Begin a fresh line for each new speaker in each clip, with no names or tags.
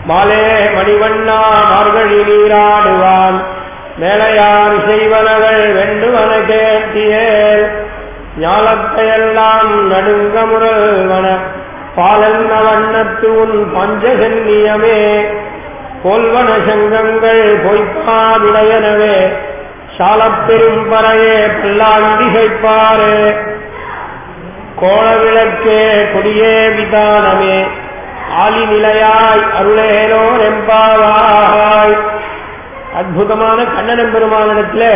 மாலே மணிவண்ணா மார்கழி நீராடுவான் மேலையார் செய்வனகள் வெண்டுவன கேட்டியேல் ஞாலத்தையெல்லாம் நடுங்க முரல்வன பாலன்ன வண்ணத்து உன் பஞ்சசன்னியமே போல்வன சங்கங்கள் பொய்ப்பாதுடையனவே சாலப்பெரும் பறையே பல்லாண்டிசைப்பாரே கோளவிளக்கே கொடியே விதானமே ஆலி நிலையாய் அருளேலோர் எம்பாவாய் அற்புதமான கண்ணனம் பெருமானிடத்திலே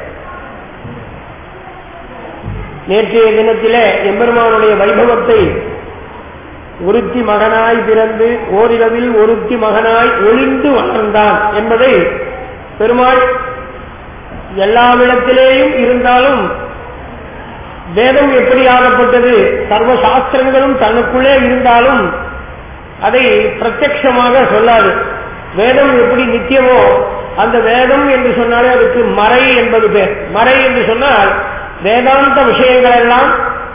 நேற்றைய தினத்திலே எம்பெருமானுடைய வைபவத்தை ஒருத்தி மகனாய் பிறந்து ஓரிரவில் ஒருத்தி மகனாய் ஒளிந்து வளர்ந்தான் என்பதை பெருமாள் எல்லாவிடத்திலேயும் இருந்தாலும் வேதம் எப்படி ஆகப்பட்டது சர்வ சாஸ்திரங்களும் தனக்குள்ளே இருந்தாலும் அதை பிரத்யட்சமாக சொல்லாது வேதம் எப்படி நித்தியமோ அந்த வேதம் என்று சொன்னாலே அதுக்கு மறை என்பது பேர் மறை என்று சொன்னால் வேதாந்த விஷயங்கள் எல்லாம்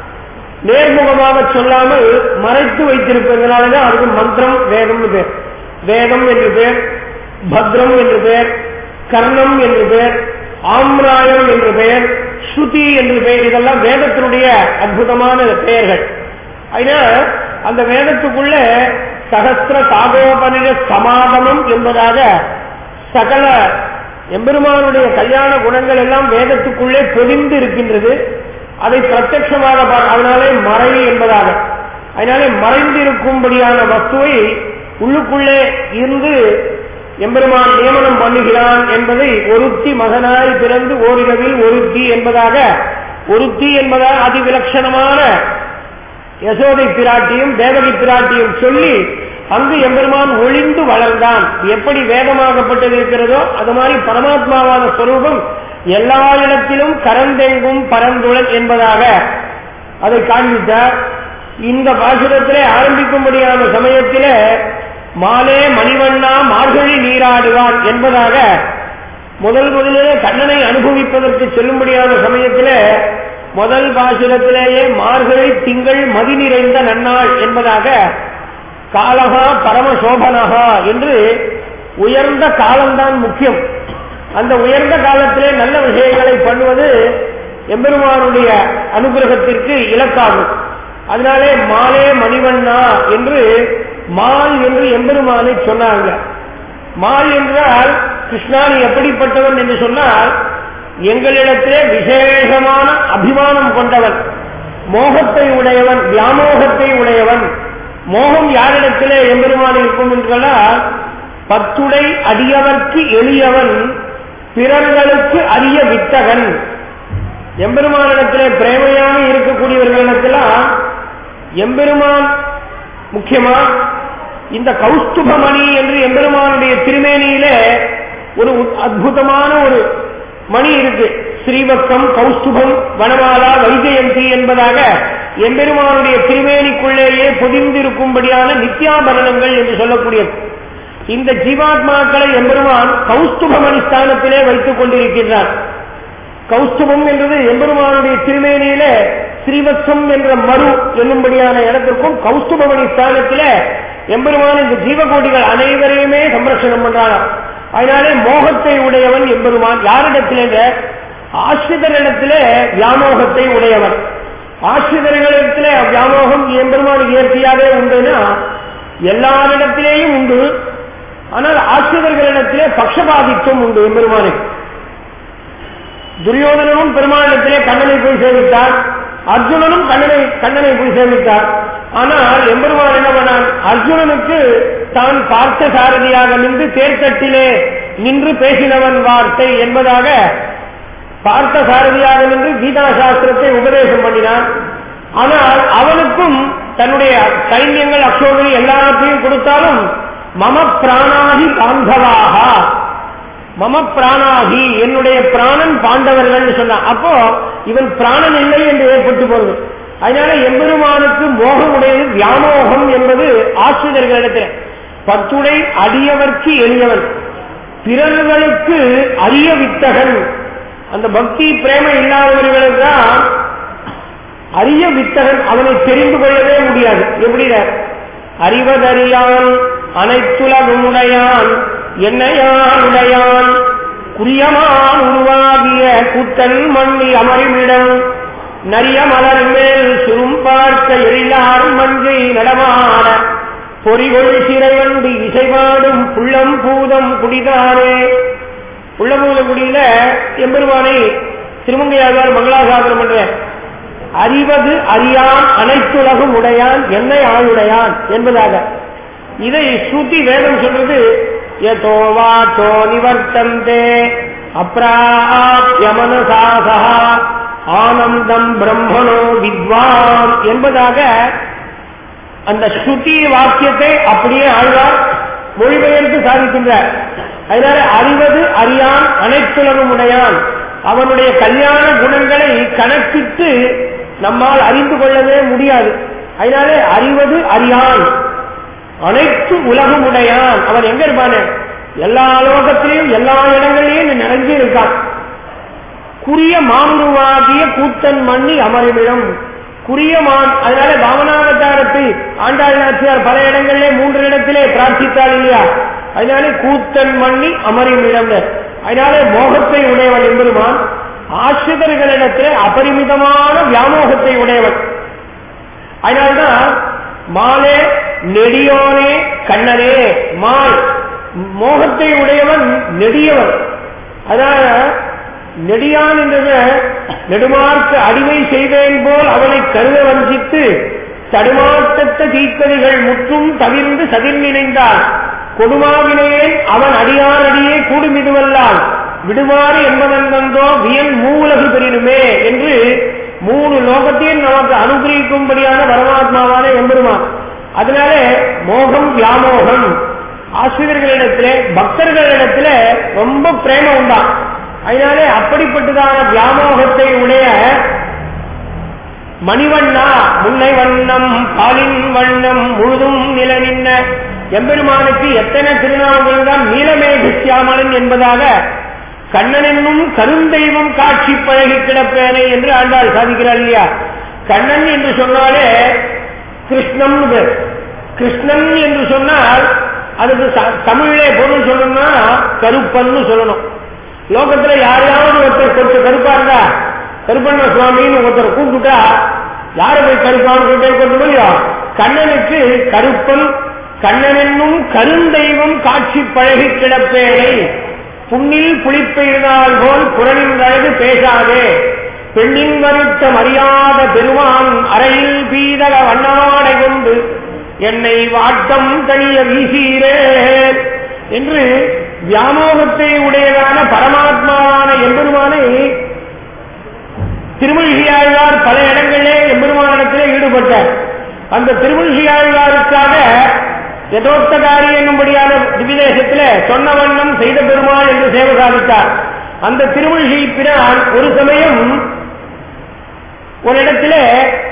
நேர்முகமாக சொல்லாமல் மறைத்து வைத்திருப்பதனாலதான் அதுக்கு மந்திரம் வேதம் பேர் வேதம் என்று பேர் பத்ரம் என்று பேர் கர்ணம் என்று பேர் ஆம்ராயம் என்று பெயர் ஸ்ருதி என்று பெயர் இதெல்லாம் வேதத்தினுடைய அற்புதமான பெயர்கள் அதனால அந்த வேதத்துக்குள்ள சகசிர சாகோபனிட சமாதமம் என்பதாக சகல எம்பெருமானுடைய கல்யாண குணங்கள் எல்லாம் வேதத்துக்குள்ளே பொதிந்து இருக்கின்றது அதை பிரத்யட்சமாக அதனாலே மறை என்பதாக அதனாலே மறைந்திருக்கும்படியான வஸ்துவை உள்ளுக்குள்ளே இருந்து எம்பெருமான் நியமனம் பண்ணுகிறான் என்பதை ஒருத்தி மகனாய் பிறந்து ஓரிரவில் ஒருத்தி என்பதாக ஒருத்தி என்பதால் அதிவிலட்சணமான யசோதை பிராட்டியும் தேவகி பிராட்டியும் சொல்லி அங்கு எம்பெருமான் ஒளிந்து வளர்ந்தான் எப்படி வேதமாகப்பட்டது இருக்கிறதோ அது மாதிரி பரமாத்மாவான ஸ்வரூபம் எல்லா இடத்திலும் கரந்தெங்கும் பரந்துழல் என்பதாக அதை காண்பித்தார் இந்த பாசுரத்திலே ஆரம்பிக்கும்படியான சமயத்திலே மாலே மணிவண்ணா மார்கழி நீராடுவான் என்பதாக முதல் முதலிலே கண்ணனை அனுபவிப்பதற்கு செல்லும்படியான சமயத்திலே முதல் பாசுரத்திலேயே மார்கழி திங்கள் மதி நிறைந்த நன்னாள் என்பதாக காலகா பரமசோபனகா என்று உயர்ந்த காலம்தான் முக்கியம் அந்த உயர்ந்த காலத்திலே நல்ல விஷயங்களை பண்ணுவது எம்பெருமானுடைய அனுகிரகத்திற்கு இலக்காகும் அதனாலே மாலே மணிவண்ணா என்று மால் என்று எம்பெருமானை சொன்னாங்க மால் என்றால் கிருஷ்ணா நீ எப்படிப்பட்டவன் என்று சொன்னால் எங்களிடத்திலே விசேஷமான அபிமானம் கொண்டவன் மோகத்தை உடையவன் வியாமோகத்தை உடையவன் மோகம் யாரிடத்திலே எம்பெருமான் இருக்கும் என்றால் பத்துடை அடியவர்க்கு எளியவன் பிறர்களுக்கு அரிய வித்தகன் எம்பெருமானிடத்திலே பிரேமையாக இருக்கக்கூடியவர்களிடத்திலாம் எம்பெருமான் முக்கியமா இந்த கௌஸ்துபமணி என்று எம்பெருமானுடைய திருமேனியிலே ஒரு அற்புதமான ஒரு மணி இருக்கு ஸ்ரீவக்கம் கௌஸ்துபம் வனமாலா வைஜெயந்தி என்பதாக எம்பெருமானுடைய திருமேனிக்குள்ளேயே பொதிந்திருக்கும்படியான நித்யாபரணங்கள் என்று சொல்லக்கூடியது இந்த ஜீவாத்மாக்களை எம்பெருமான் கௌஸ்துபமணி ஸ்தானத்திலே வைத்துக் கொண்டிருக்கின்றார் கௌஸ்துபம் என்பது எம்பெருமானுடைய திருமேனியிலே ஸ்ரீவத்சம் என்ற மறு என்னும்படியான இடத்திற்கும் கௌஸ்துபமணி ஸ்தானத்திலே எம்பெருமான் இந்த ஜீவகோடிகள் அனைவரையுமே சம்ரட்சணம் பண்றான் அதனாலே மோகத்தை உடையவன் எம்பெருமான் யாரிடத்திலே ஆசிரியரிடத்திலே வியாமோகத்தை உடையவன் ஆசிரியர்களிடத்திலே வியாமோகம் எம்பெருமான் இயற்கையாகவே உண்டுன்னா எல்லாரிடத்திலேயும் உண்டு ஆனால் ஆசிரியர்களிடத்திலே பக்ஷபாதித்துவம் உண்டு எம்பெருமானுக்கு துரியோதனனும் பெருமானிடத்திலே கண்ணனை போய் சேவித்தார் அர்ஜுனனும் கண்ணனை கண்ணனை போய் சேவித்தார் ஆனால் எம்பெருமான் என்ன பண்ணான் அர்ஜுனனுக்கு தான் பார்த்த சாரதியாக நின்று தேர்தட்டிலே நின்று பேசினவன் வார்த்தை என்பதாக பார்த்த சாரதியாக நின்று கீதா சாஸ்திரத்தை உபதேசம் பண்ணினான் ஆனால் அவனுக்கும் தன்னுடைய சைன்யங்கள் அக்ஷோகரி எல்லாத்தையும் கொடுத்தாலும் மம பிராணாகி பாந்தவாக மம பிராணாகி என்னுடைய பிராணன் பாண்டவர்கள் சொன்னான் அப்போ இவன் பிராணன் இல்லை என்று ஏற்பட்டு போறது அதனால எம்பெருமானுக்கு மோகம் உடையது வியாமோகம் என்பது ஆசிரியர்களிடத்தில் பத்துடை அடியவர்க்கு எளியவன் பிறர்களுக்கு அரிய வித்தகன் அந்த பக்தி பிரேம இல்லாதவர்களுக்கு தான் அரிய வித்தகன் அவனை தெரிந்து கொள்ளவே முடியாது எப்படி அறிவதறியான் அனைத்துலகும் உடையான் என்னையான் உடையான் குறியமான் உருவாகிய கூத்தன் மண்ணி அமரிமிடம் நரிய மலர் மேல் சுரும் பார்க்க எழிலார் மஞ்சை நடமாட பொறிகொள் சிறைவண்டி இசைபாடும் புள்ளம் பூதம் குடிதானே புள்ளபூத குடியில எம்பெருமானை திருமங்கையாழ்வார் மங்களாசாதனம் பண்ற அறிவது அறியான் அனைத்துலகும் உடையான் என்னை ஆளுடையான் என்பதாக இதை ஸ்ருதி வேதம் சொல்றது யதோ வாச்சோ நிவர்த்தந்தே அப்ராப்யமனசாசா ஆனந்தம் பிரம்மணோ வித்வான் என்பதாக அந்த ஸ்ருதி வாக்கியத்தை அப்படியே ஆழ்வார் மொழிபெயர்த்து சாதிக்கின்றார் அதனால அறிவது அறியான் அனைத்துலகம் உடையான் அவனுடைய கல்யாண குணங்களை கணக்கிட்டு நம்மால் அறிந்து கொள்ளவே முடியாது அதனாலே அறிவது அறியான் அனைத்து உலகம் உடையான் அவன் எங்க இருப்பானே எல்லா லோகத்திலையும் எல்லா இடங்களிலையும் நிறைஞ்சு இருக்கான் குறிய மாமுருவாகிய கூத்தன் மண்ணி அமர்விடம் குறிய மான் அதனால பாவனாவதாரத்தை ஆண்டாள் நாச்சியார் பல இடங்களிலே மூன்று இடத்திலே பிரார்த்தித்தாள் இல்லையா அதனால கூத்தன் மண்ணி அமரிமிடம் அதனால மோகத்தை உடையவன் என்பதுமான் ஆசிரியர்களிடத்திலே அபரிமிதமான வியாமோகத்தை உடையவன் அதனால்தான் மாலே நெடியோனே கண்ணனே மால் மோகத்தை உடையவன் நெடியவன் அதனால நெடியான் என்றது நெடுமார்க்கு அடிமை செய்வேன் போல் அவனை கருத வஞ்சித்து தடுமாற்றத்த தீக்கதிகள் முற்றும் தவிர்ந்து சதிர் நினைந்தால் கொடுமாவினேன் அவன் அடியான் அடியே கூடுமிதுவல்லால் விடுமாறு என்பதன் வந்தோ வியன் மூலகு பெறினுமே என்று மூணு லோகத்தையும் நமக்கு அனுகிரகிக்கும்படியான பரமாத்மாவான எம்பெருமான் அதனால மோகம் வியாமோகம் ஆசிரியர்களிடத்திலே பக்தர்களிடத்திலே ரொம்ப பிரேமம் உண்டான் அதனாலே அப்படிப்பட்டதான வியாமோகத்தை உடைய மணிவண்ணா முல்லை வண்ணம் பாலின் வண்ணம் முழுதும் நிலநின்ன எம்பெருமானுக்கு எத்தனை திருநாமங்கள் தான் நீலமேக சியாமலன் என்பதாக கண்ணன் என்னும் கருந்தெய்வம் காட்சி பழகி கிடப்பேனே என்று ஆண்டாள் சாதிக்கிறார் இல்லையா கண்ணன் என்று சொன்னாலே கிருஷ்ணன் கிருஷ்ணன் என்று சொன்னால் அதுக்கு தமிழிலே பொருள் சொல்லணும்னா கருப்பன்னு சொல்லணும் லோகத்துல யாரையாவது ஒருத்தர் கொஞ்சம் கருப்பா இருந்தா கருப்பண்ண சுவாமின்னு ஒருத்தர் கூப்பிட்டுட்டா யாரை போய் கருப்பான்னு கூப்பிட்டு கொண்டு முடியும் கண்ணனுக்கு கருப்பன் கண்ணன் என்னும் கருந்தெய்வம் காட்சி பழகி கிடப்பேனை புண்ணில் புளிப்பெய்தால் போல் குரலின் அழகு பேசாதே பெண்ணின் வருத்த மரியாத பெருமான் அறையில் பீதக வண்ணாடை கொண்டு என்னை வாட்டம் தனிய வீசீரே என்று வியாமோகத்தை உடையதான பரமாத்மாவான எம்பெருமானை திருமொழியாழ்வார் பல இடங்களிலே எம்பெருமானிடத்திலே ஈடுபட்டார் அந்த திருமொழியாழ்வாருக்காக யதோத்தகாரி என்னும்படியான திவிதேசத்திலே சொன்ன வண்ணம் செய்த பெருமாள் என்று சேவை சாதித்தார் அந்த திருமொழி பிறான் ஒரு சமயம் ஒரு இடத்திலே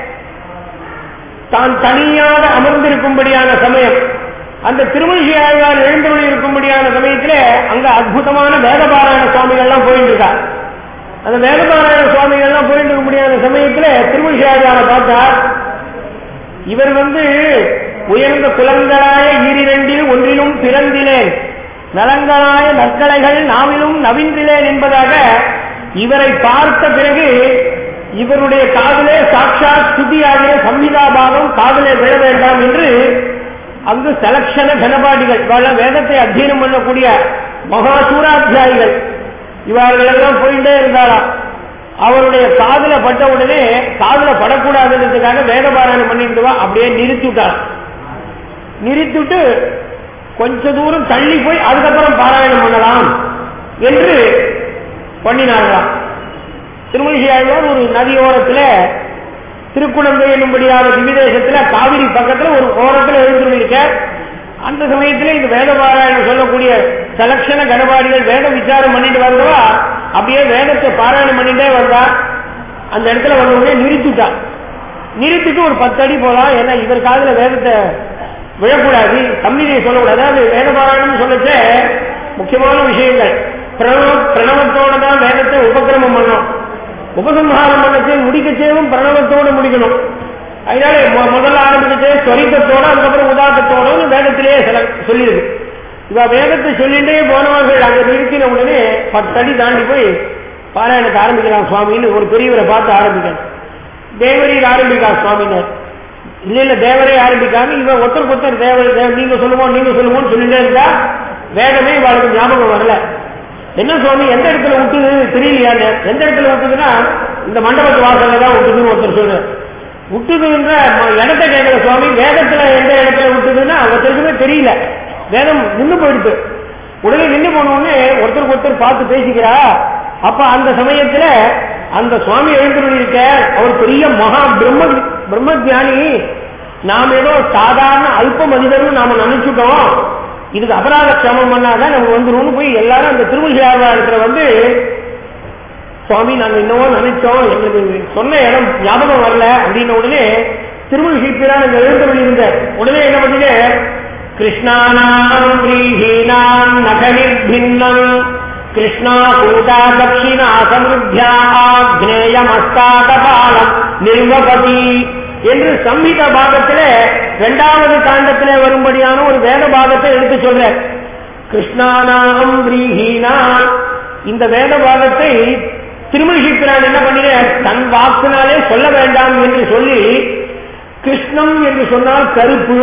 தான் தனியாக அமர்ந்திருக்கும்படியான சமயம் அந்த திருமொழியாழ்வார் எழுந்தொழி இருக்கும்படியான சமயத்திலே அங்க அற்புதமான வேதபாராயண சுவாமிகள்லாம் போயிட்டு இருக்கார் அந்த வேதபாராயண சுவாமிகள்லாம் போயிட்டு இருக்கும்படியான சமயத்திலே திருமொழியாழ்வாரை பார்த்தார் இவர் வந்து உயர்ந்த குலங்களாய ஈரிரண்டில் ஒன்றிலும் பிறந்திலேன் நலங்களாய நற்கலைகள் நாவிலும் நவின்றிலேன் என்பதாக இவரை பார்த்த பிறகு இவருடைய காதலே சாட்சாத் ஸ்துதியாகிய சம்ஹிதாபாகம் காதலே விழ வேண்டாம் என்று அங்கு செலக்ஷன கனபாடிகள் இவெல்லாம் வேதத்தை அத்தியனம் பண்ணக்கூடிய மகாசூராத்தியாயிகள் இவர்கள் எல்லாம் போயிட்டே இருந்தாராம் அவருடைய காதல பட்ட உடனே காதல படக்கூடாதுன்றதுக்காக வேதபாராயணம் பண்ணிட்டு வா அப்படியே நிறுத்திவிட்டார் நிறுத்திவிட்டு கொஞ்ச தூரம் தள்ளி போய் அதுக்கப்புறம் பாராயணம் பண்ணலாம் என்று பண்ணினார்களாம் திருமணிசியாழ்வார் ஒரு நதியோரத்தில் திருக்குழந்தை என்னும்படியான திவிதேசத்துல காவிரி பக்கத்துல ஒரு ஓரத்தில் எழுந்துள்ளிருக்க அந்த சமயத்துல இந்த வேத பாராயணம் சொல்லக்கூடிய சலட்சண கனபாடிகள் வேத விசாரம் பண்ணிட்டு வந்தவா அப்படியே வேதத்தை பாராயணம் பண்ணிட்டே வந்தா அந்த இடத்துல வந்தவங்க நிறுத்திட்டா நிறுத்திட்டு ஒரு பத்து அடி போலாம் ஏன்னா இவர் காதுல வேதத்தை விழக்கூடாது சம்மிதியை சொல்லக்கூடாது அதாவது வேத பாராயணம் சொல்லச்ச முக்கியமான விஷயங்கள் பிரணவ பிரணவத்தோட தான் வேதத்தை உபக்கிரமம் பண்ணணும் உபசம்ஹாரம் பண்ணச்சே முடிக்கச்சேவும் பிரணவத்தோடு முடிக்கணும் அதனால மு- முதல்ல ஆரம்பிச்சுட்டு சொரித்தத்தோட அதுக்கப்புறம் உதாத்தத்தோட வேதத்திலேயே சில சொல்லியிருக்கு இவ வேதத்தை சொல்லிட்டே போனவர்கள் அங்க நிறுத்தின உடனே பத்தடி தாண்டி போய் பாராயணத்தை ஆரம்பிக்கலாம் சுவாமின்னு ஒரு பெரியவரை பார்த்து ஆரம்பிக்கணும் தேவரீர் ஆரம்பிக்கா சுவாமினர் இல்ல இல்ல தேவரே ஆரம்பிக்காம இவன் ஒருத்தருக்கு ஒருத்தர் தேவர் தேவ- நீங்க சொல்லுவோம் நீங்க சொல்லுவோம்னு சொல்லிட்டே இருந்தா வேதமே இவளுக்கு ஞாபகம் வரல என்ன சுவாமி எந்த இடத்துல விட்டுது தெரியலையாங்க எந்த இடத்துல விட்டுதுன்னா இந்த மண்டபத்து வாசல்ல தான் விட்டுதுன்னு ஒருத்தர் சொல்றாரு விட்டுதுன்ற ம- இடத்த கேட்கல சுவாமி வேதத்துல எந்த இடத்துல விட்டுதுன்னா ஒருத்தருக்குமே தெரியல வேதம் நின்னு போயிடுது உடனே நின்னு போன உடனே ஒருத்தருக்கு ஒருத்தர் பார்த்து பேசிக்கிறா அப்ப அந்த சமயத்துல அந்த சுவாமி எழுந்துள்ள இருக்க அவர் பெரிய மகா பிரம்ம பிரம்ம ஞானி நாம் ஏதோ சாதாரண அல்ப மனிதர்னு நாம நினைச்சுட்டோம் இதுக்கு அபராத கிரமம் பண்ணாதான் நம்ம வந்துரும்னு போய் எல்லாரும் அந்த திருமண வந்து சுவாமி நாங்க என்னவோ நினைச்சோம் எங்களுக்கு சொன்ன இடம் ஞாபகம் வரல அப்படின்ன உடனே திருமண சிற்பிரான் அங்க எழுந்தவழி இருந்த உடனே என்ன பண்ணுங்க கிருஷ்ணானாம் ரீஹீனாம் நகனிர் பின்னம் கிருஷ்ணா கூட்டா தட்சிணா சமிருத்தியா ஆக்னேயம் அஸ்தாகபாலம் நிர்வபதி என்று சம்ஹித பாகத்திலே இரண்டாவது காண்டத்திலே வரும்படியான ஒரு வேத பாகத்தை எடுத்து சொல்ற கிருஷ்ணானாம் ரீஹீனான் இந்த வேத பாகத்தை திருமணிஷிக்கிறான் என்ன பண்ணின தன் வாக்குனாலே சொல்ல வேண்டாம் என்று சொல்லி கிருஷ்ணம் என்று சொன்னால் கருப்பு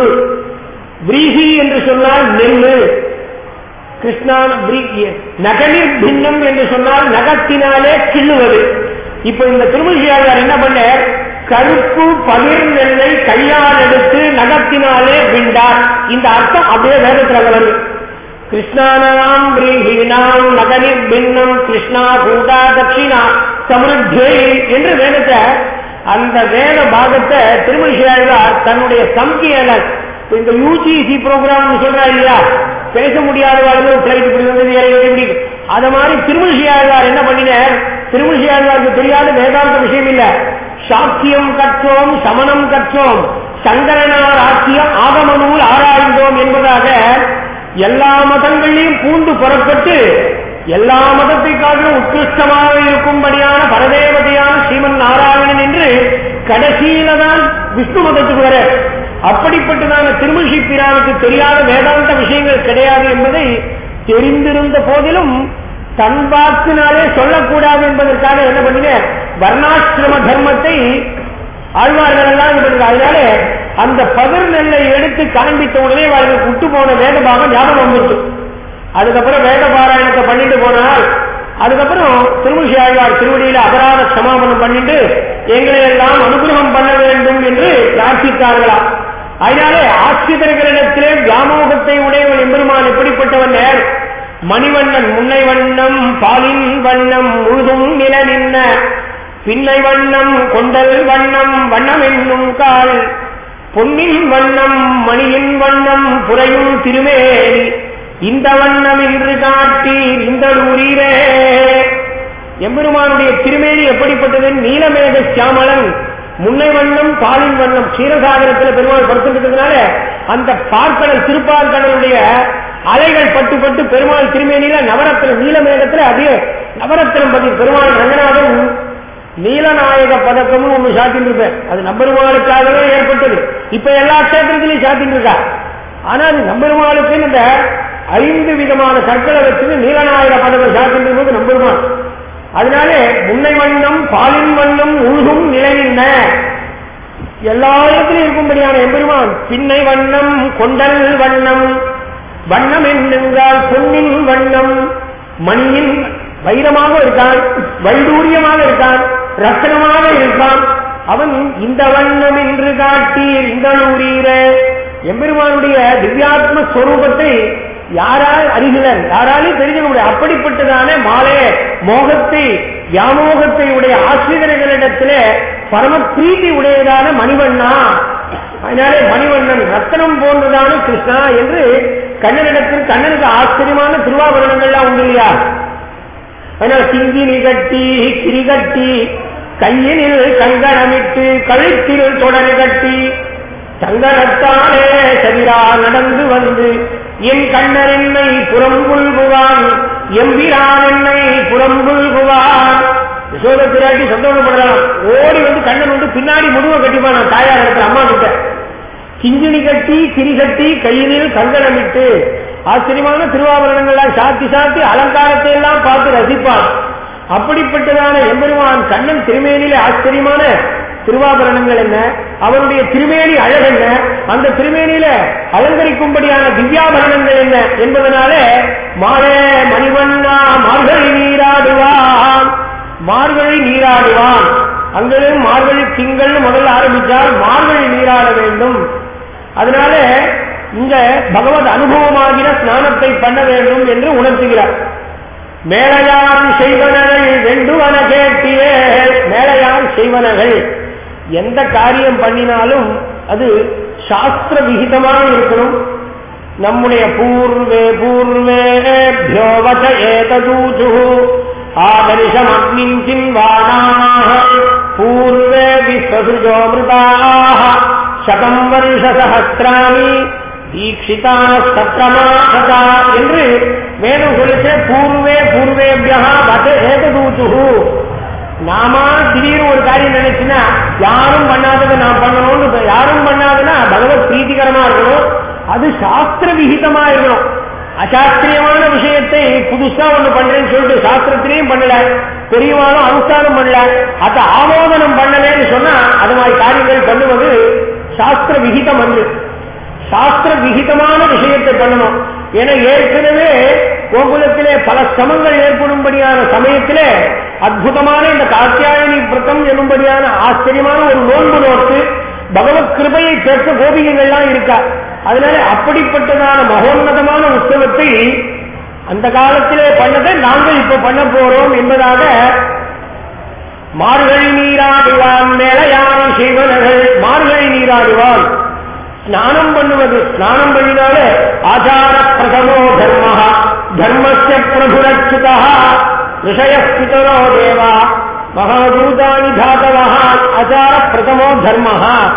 விரீஹி என்று சொன்னால் நெல்லு கிருஷ்ணான நகனிர் பின்னம் என்று சொன்னால் நகத்தினாலே கிள்ளுவது இப்ப இந்த திருமணியாளர் என்ன பண்ண கருப்பு பகிர் நெல்லை கையால் எடுத்து நகத்தினாலே விண்டார் இந்த அர்த்தம் அப்படியே வேதத்துல வருது கிருஷ்ணானாம் பிரீஹீனாம் நகனிர் பின்னம் கிருஷ்ணா பூதா தட்சிணா சமிருத்தியை என்று வேதத்தை அந்த வேத பாகத்தை திருமணிஷியாழ்வார் தன்னுடைய சம்கியல இந்த யூஜிசி ப்ரோக்ராம் சொல்றா இல்லையா பேச முடியாதவர்கள் பிளைட் இப்படி வந்தது இறங்கி இப்படி அத மாதிரி திருமணிஷியாழ்வார் என்ன பண்ணினார் திருமணிஷியாழ்வாருக்கு தெரியாத வேதாந்த விஷயம் இல்ல சாக்கியம் கற்றோம் சமணம் கற்றோம் சங்கரனார் ஆக்கிய ஆகம நூல் ஆராய்ந்தோம் என்பதாக எல்லா மதங்களையும் பூண்டு புறப்பட்டு எல்லா மதத்தை காட்டிலும் உத்கிருஷ்டமாக இருக்கும்படியான பரதேவதையான ஸ்ரீமன் நாராயணன் என்று கடைசியில தான் விஷ்ணு மதத்துக்கு வர அப்படிப்பட்டதான திருமஷி பிரானுக்கு தெரியாத வேதாந்த விஷயங்கள் கிடையாது என்பதை தெரிந்திருந்த போதிலும் தன் வாக்கினாலே சொல்லக்கூடாது என்பதற்காக என்ன பண்ணின வர்ணாசிரம தர்மத்தை ஆழ்வார்கள் எல்லாம் இது பண்ணுங்க அதனால அந்த பகிர் நெல்லை எடுத்து காண்பித்த உடனே அவர்களுக்கு விட்டு போன வேதபாகம் ஞாபகம் வந்துருச்சு அதுக்கப்புறம் வேத பாராயணத்தை பண்ணிட்டு போனால் அதுக்கப்புறம் திருமஷி ஆழ்வார் திருவடியில அபராத சமாபனம் பண்ணிட்டு எங்களை எல்லாம் அனுகிரகம் பண்ண வேண்டும் என்று பிரார்த்தித்தார்களாம் அதனாலே ஆசிரியர்களிடத்திலே வியாமோகத்தை உடையவன் எம்பெருமான் எப்படிப்பட்டவன் மணிவண்ணன் முன்னை வண்ணம் பாலின் வண்ணம் முழுதும் நில நின்ன பின்னை வண்ணம் கொண்டல் வண்ணம் வண்ணம் என்னும் கால் பொன்னின் வண்ணம் மணியின் வண்ணம் புறையும் திருமேனி இந்த வண்ணம் என்று காட்டீர் இந்த ஊரீரே எம்பெருமானுடைய திருமேனி எப்படிப்பட்டது நீலமேக சியாமலன் முன்னை வண்ணம் பாலின் வண்ணம் க்ஷீரசாகரத்தில் பெருமாள் படுத்துட்டதுனால அந்த பார்க்கடல் திருப்பார்கடலுடைய அலைகள் பட்டு பட்டு பெருமாள் திருமேனியில நவரத்தின நீலமேகத்துல அதே நவரத்தினம் பத்தி பெருமாள் ரங்கநாதன் நீலநாயக பதக்கம்னு ஒண்ணு சாத்தின்னு இருப்பேன் அது நம்பெருமாளுக்காகவே ஏற்பட்டது இப்ப எல்லா கஷேத்திரத்திலையும் சாத்தின்னு இருக்கா ஆனா அது நம்பெருமாளுக்கு இந்த ஐந்து விதமான கற்களை வச்சு நீலநாயக பதக்கம் சாத்தின்னு இருக்கும்போது நம்பெருமாள் அதனால முன்னை வண்ணம் பாலின் வண்ணம் உழுகும் நிலையின்ன எல்லா இடத்திலும் இருக்கும்படியான எம்பெருமான் பின்னை வண்ணம் கொண்டல் வண்ணம் வண்ணம் என்னென்றால் பொன்னின் வண்ணம் மணியின் வைரமாக இருக்கான் வைடூரியமாக இருக்கான் ரத்தனமாக இருக்கான் அவன் இந்த வண்ணம் என்று காட்டீர் இந்த ஊரீர எம்பெருமானுடைய திவ்யாத்ம ஸ்வரூபத்தை யாரால் அறிகிறார் யாராலையும் தெரிஞ்சுக்க முடியாது அப்படிப்பட்டதான மாலே மோகத்தை வியாமோகத்தை உடைய ஆசிரியர்களிடத்திலே பரம பிரீதி உடையதான மணிவண்ணா அதனாலே மணிவண்ணன் ரத்தனம் போன்றதான கிருஷ்ணா என்று கண்ணனிடத்தில் கண்ணனுக்கு ஆச்சரியமான திருவாபரணங்கள்லாம் உண்டு இல்லையா அதனால கிங்கினி கட்டி கிரி கட்டி கையினில் கங்கணமிட்டு கழுத்தில் தொடர் கட்டி சங்கடத்தாலே சரிரா நடந்து வந்து என் கண்ணர் என்னை புறம்புல்குவான் எம்பிரான் என்னை புறம்புல்குவான் யசோத பிராட்டி சந்தோஷப்படுறான் ஓடி வந்து கண்ணன் வந்து பின்னாடி முதுவை கட்டிப்பான் நான் தாயார் இடத்துல அம்மா கிட்ட கிஞ்சினி கட்டி கிரி கட்டி கையினில் கங்கணமிட்டு ஆச்சரியமான திருவாபரணங்கள்லாம் சாத்தி சாத்தி அலங்காரத்தை எல்லாம் பார்த்து ரசிப்பான் அப்படிப்பட்டதான எம்பெருமான் கண்ணன் திருமேனியிலே ஆச்சரியமான திருவாபரணங்கள் என்ன அவருடைய திருமேனி அழகென்ன அந்த திருமேனியில அலங்கரிக்கும்படியான திவ்யாபரணங்கள் என்ன என்பதனாலே மாலே மணிவண்ணா மார்கழி நீராடுவான் மார்கழி நீராடுவான் அங்கிலும் மார்கழி திங்கள் முதல்ல ஆரம்பித்தால் மார்கழி நீராட வேண்டும் அதனால இங்க பகவத் அனுபவமாகிற ஸ்நானத்தை பண்ண வேண்டும் என்று உணர்த்துகிறார் மேலையான் செய்வனகள் வெண்டுவன கேட்டியே மேலையான் செய்வனகள் எந்த காரியம் பண்ணினாலும் அது சாஸ்திர விகிதமாக இருக்கணும் நம்முடைய பூர்வே பூர்வேபியோவச்ச ஏததூச்சு ஆதர்ஷமக்னிம் சின்வானாः பூர்வே விஸ்வசுஜோ மிருதாः சதம் வருஷ சஹசிராணி தீட்சிதா சப்ரமாசதா என்று வேணும் சொல்லிச்சு பூர்வே பூர்வேபியா வச்ச ஏததூச்சு நாம திடீர்னு ஒரு காரியம் நினைச்சுன்னா யாரும் பண்ணாததை நான் பண்ணணும்னு யாரும் பண்ணாதுன்னா பகவத் பிரீத்திகரமா இருக்கணும் அது சாஸ்திர விகிதமா இருக்கணும் அசாஸ்திரியமான விஷயத்தை புதுசா ஒண்ணு பண்றேன்னு சொல்லிட்டு சாஸ்திரத்திலையும் பண்ணல பெரியவாலும் அனுஷ்டானம் பண்ணல அத ஆமோதனம் பண்ணலன்னு சொன்னா அது மாதிரி காரியங்கள் பண்ணுவது சாஸ்திர விகிதம் வந்து சாஸ்திர விகிதமான விஷயத்தை பண்ணணும் ஏன்னா ஏற்கனவே கோகுலத்திலே பல சமங்கள் ஏற்படும்படியான சமயத்திலே அற்புதமான இந்த காத்தியாயனி விரதம் என்னும்படியான ஆச்சரியமான ஒரு நோன்பு நோக்கு பகவத் கிருபையை பெற்ற கோபிகைகள்லாம் இருக்கா அதனால அப்படிப்பட்டதான மகோன்னதமான உற்சவத்தை அந்த காலத்திலே பண்ணதை நாங்கள் இப்ப பண்ண போறோம் என்பதாக மார்கழி நீராடுவான் மேலையான சிவனர்கள் மார்கழி நீராடுவான் ஸ்நானம் பண்ணுவது ஸ்நானம் பண்ணினாலே ஆச்சார பிரதமோ தர்ம தர்மஸ்ய பிரபுரச்சுதா ரிஷயஸ்பிதரோ தேவா மகாதூதானி தாத்தவா ஆச்சார பிரதமோ தர்ம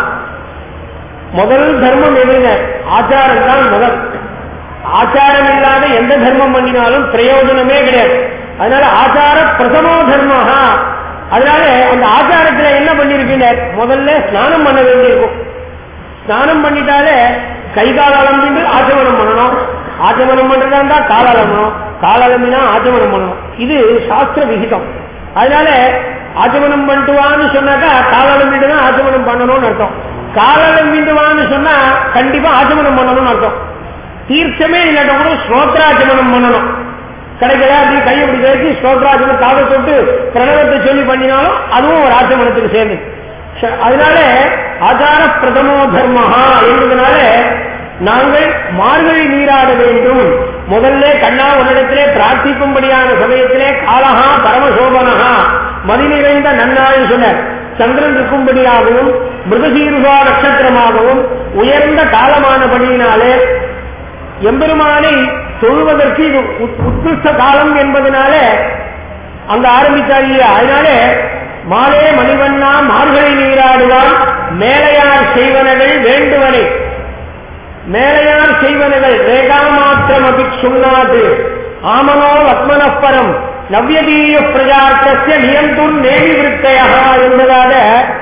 முதல் தர்மம் எதுங்க ஆச்சாரம் தான் முதல் ஆச்சாரம் இல்லாத எந்த தர்மம் பண்ணினாலும் பிரயோஜனமே கிடையாது அதனால ஆச்சார பிரதமோ தர்மஹா அதனால அந்த ஆச்சாரத்துல என்ன பண்ணிருக்கீங்க முதல்ல ஸ்நானம் பண்ண வேண்டியிருக்கும் ஸ்நானம் பண்ணிட்டாலே கை கால் அலம்பிட்டு ஆச்சமனம் பண்ணணும் ஆச்சமனம் பண்றதா இருந்தா கால் அலம்பணும் கால் அலம்பினா ஆச்சமனம் பண்ணணும் இது சாஸ்திர விகிதம் அதனால ஆச்சமனம் பண்ணிட்டு வான்னு சொன்னாக்கா கால் அலம்பிட்டு தான் ஆச்சமனம் பண்ணணும்னு அர்த்தம் கால் அலம்பிட்டு வான்னு சொன்னா கண்டிப்பா ஆச்சமனம் பண்ணணும்னு அர்த்தம் தீர்த்தமே இல்லாட்ட கூட ஸ்ரோத்ராச்சமனம் பண்ணணும் கிடைக்கல அப்படி கையை இப்படி வச்சு ஸ்ரோத்ராச்சமம் காதை தொட்டு பிரணவத்தை சொல்லி பண்ணினாலும் அதுவும் ஒரு ஆச்சமனத்துக்கு சேர்ந்து ச- அதனால ஆச்சார பிரதமோ தர்மஹா என்பதனால நாங்கள் மார்கழி நீராட வேண்டும் முதல்ல கண்ணா உன்னிடத்திலே பிரார்த்திக்கும்படியான சமயத்திலே காலஹா பரமசோபனஹா மதி நிறைந்த நன்னாள் சொன்னார் சந்திரன் இருக்கும்படியாகவும் மிருகசீருகா நட்சத்திரமாகவும் உயர்ந்த காலமானபடியினாலே எம்பெருமானை தொழுவதற்கு இது உத்- உத்கிருஷ்ட காலம் என்பதனால அங்க ஆரம்பித்தார் இல்லையா அதனால மாலே மணிவண்ணா மார்கழி நீராடுவான் மேலையார் செய்வனகள் வேண்டுவனை மேலையார் செய்வனகள் ரேகாமாத்திரம் அபி சுண்ணாது ஆமனோ வத்மனப்பரம் நவ்யதீய பிரஜார்த்தசிய நியந்தும் நேமி விருத்தையா என்பதாக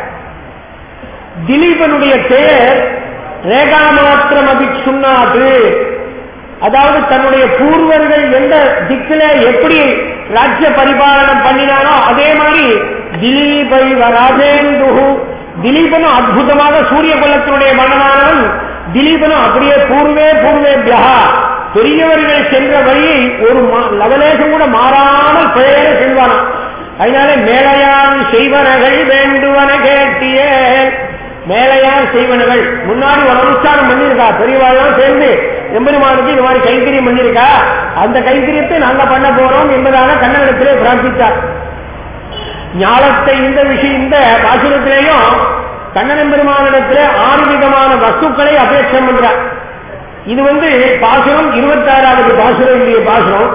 திலீபனுடைய பெயர் ரேகாமாத்திரம் அபி சுண்ணாது அதாவது தன்னுடைய பூர்வர்கள் எந்த திக்கில எப்படி ராஜ்ய பரிபாலனம் பண்ணினானோ அதே மாதிரி திலீபை ராஜேந்து திலீபனும் அற்புதமாக சூரிய குலத்தினுடைய மன்னனானவன் திலீபனும் அப்படியே பூர்வே பூர்வேபியா பெரியவர்கள் சென்ற வழியை ஒரு மா- லவலேசம் கூட மாறாமல் பெயர செல்வானாம் அதனால மேலையான் செய்வனகள் வேண்டுவன கேட்டியே மேலையார் செய்வனகள் முன்னாடி ஒரு அனுஷ்டானம் பண்ணியிருக்கா பெரியவாழ்லாம் சேர்ந்து எம்பெருமானுக்கு இது மாதிரி கைங்கரியம் பண்ணியிருக்கா அந்த கைங்கரியத்தை நாங்க பண்ண போறோம் என்பதாக கண்ணனிடத்திலே பிரார்த்தித்தார் ஞாலத்தை இந்த விஷயம் இந்த பாசுரத்திலேயும் கண்ணன் எம்பெருமானிடத்திலே ஆறு விதமான வஸ்துக்களை அபேட்சம் பண்றார் இது வந்து பாசுரம் இருபத்தாறாவது பாசுரம் இல்லையே பாசுரம்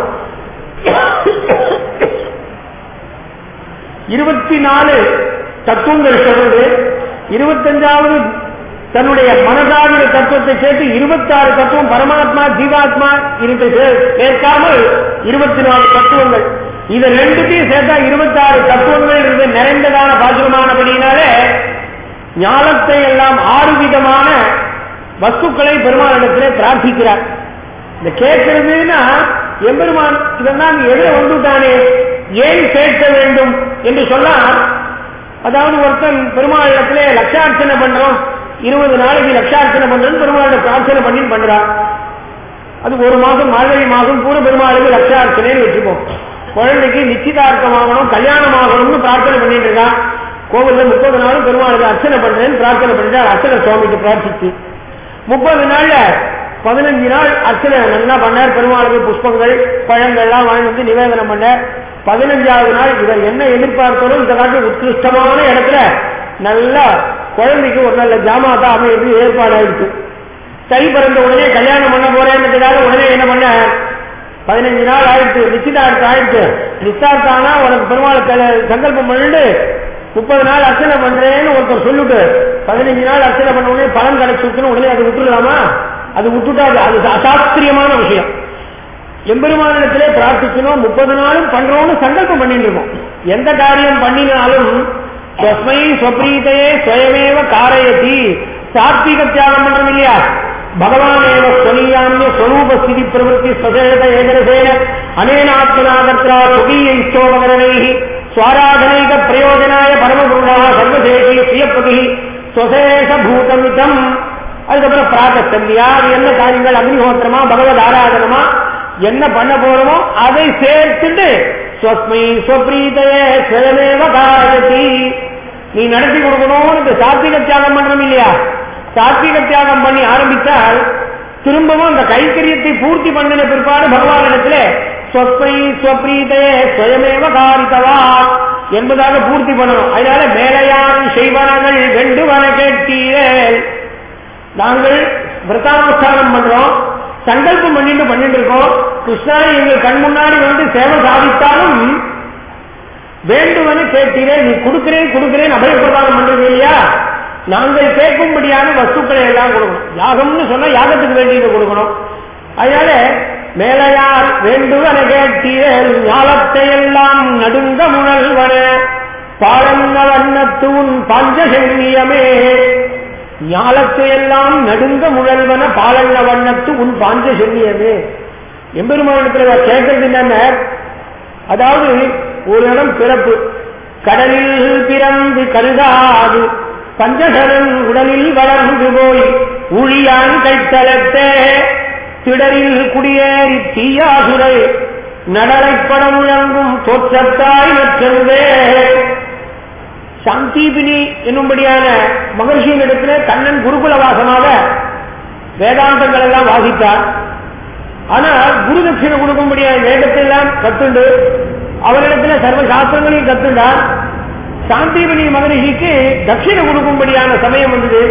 இருபத்தி நாலு தத்துவங்கள் சொல்றது இருபத்தஞ்சாவது தன்னுடைய மனதாகிற தத்துவத்தை சேர்த்து இருபத்தாறு தத்துவம் பரமாத்மா ஜீவாத்மா இருக்கு சே- சேர்க்காமல் இருபத்தி நாலு தத்துவங்கள் இது ரெண்டுத்தையும் சேர்த்தா இருபத்தாறு தத்துவங்கள் இருந்து நிறைந்ததான பாசுரமானபடினாலே ஞானத்தை எல்லாம் ஆறு விதமான வஸ்துக்களை பெருமானிடத்திலே பிரார்த்திக்கிறார் இந்த கேட்கிறதுன்னா எம்பெருமான் இதெல்லாம் எதிர வந்துட்டானே ஏன் கேட்க வேண்டும் என்று சொன்னால் அதாவது ஒருத்தன் பெருமாளிடத்திலே லட்சார்ச்சனை பண்றோம் இருபது நாளைக்கு லட்சார்ச்சனை பண்றோம் பெருமாளோட பிரார்த்தனை பண்ணி பண்றான் அது ஒரு மாசம் மார்கழி மாசம் பூர பெருமாளுக்கு லட்சார்ச்சனைன்னு வச்சுப்போம் குழந்தைக்கு நிச்சயதார்த்தம் ஆகணும் கல்யாணம் ஆகணும்னு பிரார்த்தனை பண்ணிட்டு இருக்கான் கோவில்ல முப்பது நாளும் பெருமாளுக்கு அர்ச்சனை பண்றேன்னு பிரார்த்தனை பண்ணிட்டு அர்ச்சனை சுவாமிக்கு பிரார்த்திச்சு முப்பது நாள்ல பதினஞ்சு நாள் அர்ச்சனை நல்லா பண்ணார் பெருமாளுக்கு புஷ்பங்கள் பழங்கள்லாம் வாங்கி வந்து நிவேதனம் பண்ணார் பதினஞ்சாவது நாள் இவர் என்ன எதிர்பார்த்தாலும் இந்த காட்டு உத்கிருஷ்டமான இடத்துல நல்லா குழந்தைக்கு ஒரு நல்ல ஜாமாத்தா அமையிறது ஏற்பாடாயிருக்கு கை பிறந்த உடனே கல்யாணம் பண்ண போறேன்றதுக்காக உடனே என்ன பண்ண பதினஞ்சு நாள் ஆயிடுச்சு நிச்சயதார்த்தம் ஆயிடுச்சு நிச்சயார்த்தானா உனக்கு பெருமாள் சங்கல்பம் பண்ணிட்டு முப்பது நாள் அர்ச்சனை பண்றேன்னு ஒருத்தர் சொல்லிட்டு பதினஞ்சு நாள் அர்ச்சனை பண்ண உடனே பலன் கிடைச்சிருக்குன்னு உடனே அதை விட்டுடலாமா அது விட்டுட்டா அது அசாஸ்திரியமான விஷயம் எம்பெருமானிடத்திலே பிரார்த்திக்கணும் முப்பது நாளும் பண்றோம்னு சங்கல்பம் பண்ணிட்டு இருக்கோம் எந்த காரியம் பண்ணினாலும் ஸ்வஸ்மை ஸ்வப்ரீதையே ஸ்வயமேவ காரயதி சாத்விக தியாகம் பண்றோம் இல்லையா பகவானேவ ஸ்வனீயாமிய ஸ்வரூப ஸ்திதி பிரவருத்தி ஸ்வசேத ஏகரசேன அனேனாத்மனாகத்ரா சுகீய இஷ்டோபகரணை சுவாராதனைக பிரயோஜனாய பரமகுருடா சர்வசேஷி சுயப்பதி ஸ்வசேஷ பூதமிதம் அதுக்கப்புறம் பிரார்த்தந்தியா அது என்ன காரியங்கள் அக்னிஹோத்திரமா பகவத் ஆராதனமா என்ன பண்ண போறோமோ அதை சேர்த்துட்டு ஸ்வஸ்மை ஸ்வப்ரீதையே ஸ்வயமேவ காரயதி நீ நடத்தி கொடுக்கணும்னு இந்த சாத்விக தியாகம் பண்றோம் இல்லையா சாத்விக தியாகம் பண்ணி ஆரம்பித்தால் திரும்பவும் அந்த கைக்கரியத்தை பூர்த்தி பண்ணின பிற்பாடு பகவானிடத்துல ஸ்வஸ்மை ஸ்வப்ரீதையே ஸ்வயமேவ காரித்தவா என்பதாக பூர்த்தி பண்ணணும் அதனால மேலையான் செய்வனங்கள் வெண்டுவன கேட்டீரேல் நாங்கள் விரதானுஷ்டானம் பண்றோம் சங்கல்பம் பண்ணிட்டு பண்ணிட்டு இருக்கோம் கிருஷ்ணா எங்கள் கண் முன்னாடி வந்து சேவை சாதித்தாலும் வேண்டுவன கேட்டீரே நீ கொடுக்கிறேன் கொடுக்கிறேன் அபயப்பிரதானம் பண்றது இல்லையா நாங்கள் கேட்கும்படியான வஸ்துக்களை எல்லாம் கொடுக்கணும் யாகம்னு சொன்னா யாகத்துக்கு வேண்டியது கொடுக்கணும் அதனால மேலையார் வேண்டுவன கேட்டீரேல் ஞாலத்தை எல்லாம் நடுங்க முழல்வன பாழங்க வண்ணத்தூன் பாஞ்சசெல்லியமே ஞாலத்தை எல்லாம் நடுங்க முழல்வன பாலங்க வண்ணத்து உன் பாஞ்ச சொல்லியது எம்பெருமானத்துல கேட்கறது என்ன அதாவது ஒரு இடம் பிறப்பு கடலில் பிறந்து கருதாது பஞ்சசரன் உடலில் வளர்ந்து போய் ஊழியான் கைத்தலத்தே திடரில் குடியேறி தீயாசுரை நடலைப்பட முழங்கும் தோற்றத்தாய் மற்றே சாந்தீபினி என்னும்படியான மகர்ஷியின் இடத்துல கண்ணன் குருகுலவாசமாக வேதாந்தங்கள் எல்லாம் வாசித்தார் ஆனா குரு தட்சிணை கொடுக்கும்படியான வேதத்தை எல்லாம் கத்துண்டு அவரிடத்துல சர்வ சாஸ்திரங்களையும் கத்துண்டார் சாந்தீபினி மகரிஷிக்கு தட்சிணை கொடுக்கும்படியான சமயம் வந்தது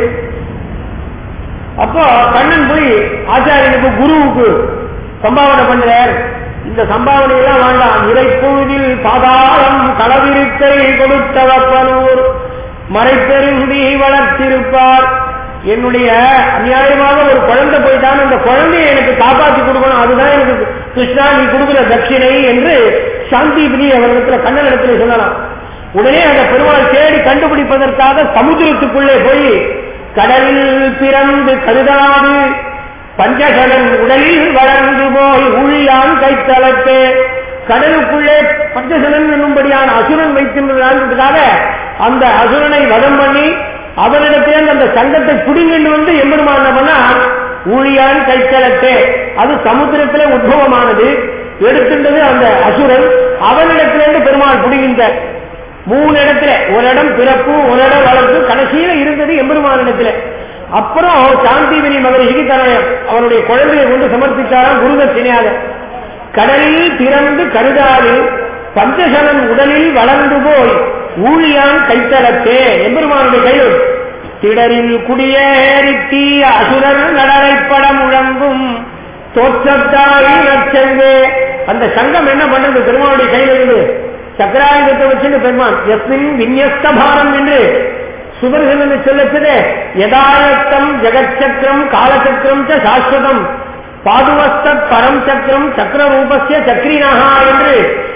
அப்போ கண்ணன் போய் ஆச்சாரியனுக்கு குருவுக்கு சம்பாவனை பண்றார் இந்த சம்பாவனை எல்லாம் வேண்டாம் இறைப்பொழுதில் பாதாளம் களவிருக்கை கொடுத்தவப்பனூர் மறைப்பெருந்தி வளர்த்திருப்பார் என்னுடைய அநியாயமாக ஒரு குழந்தை போயிட்டான் அந்த குழந்தையை எனக்கு காப்பாற்றி கொடுக்கணும் அதுதான் எனக்கு கிருஷ்ணா நீ கொடுக்கிற தட்சிணை என்று சாந்திபினி அவரிடத்துல கண்ணனிடத்துல சொல்லலாம் உடனே அந்த பெருமாள் தேடி கண்டுபிடிப்பதற்காக சமுத்திரத்துக்குள்ளே போய் கடலில் பிறந்து கருதாது பஞ்சகடன் உடலில் வளர்ந்து போய் ஊழியான் கைத்தளத்தே கடலுக்குள்ளே பஞ்சசலன் என்னும்படியான அசுரன் வைத்திருந்ததுக்காக அந்த அசுரனை வதம் பண்ணி அவரிடத்தே அந்த சங்கத்தை புடுங்கிட்டு வந்து எம்பெருமான் என்ன பண்ணா ஊழியான் கைத்தளத்தே அது சமுத்திரத்திலே உத்பவமானது எடுத்துட்டது அந்த அசுரன் அவனிடத்திலிருந்து பெருமாள் புடுகின்ற மூணு இடத்துல ஒரு இடம் பிறப்பு ஒரு இடம் வளர்ப்பு கடைசியில இருந்தது எம்பெருமானிடத்துல அப்புறம் சாந்திவினி மகரிஷிக்கு தன அவனுடைய குழந்தையை கொண்டு சமர்ப்பித்தாராம் குருதட்சிணையாக கடலில் திறந்து கருதாது பஞ்சசலன் உடலில் வளர்ந்து போய் ஊழியான் கைத்தலத்தே எம்பெருமானுடைய கையில் திடரில் குடியேறி தீய அசுரர் நடரைப்பட முழங்கும் தோற்றத்தாய் நச்சங்கு அந்த சங்கம் என்ன பண்றது பெருமானுடைய கையில் இருந்து சக்கராயுதத்தை வச்சுட்டு பெருமான் எஸ்மின் விநியஸ்த பாரம் என்று சுதர்சனனை சொல்லச்சதே யதாயத்தம் ஜெகச்சக்கரம் காலச்சக்கரம் ச சாஸ்வதம் பாதுவஸ்த பரம் சக்கரம் சக்கர ரூபஸ்ய சக்ரினஹா என்று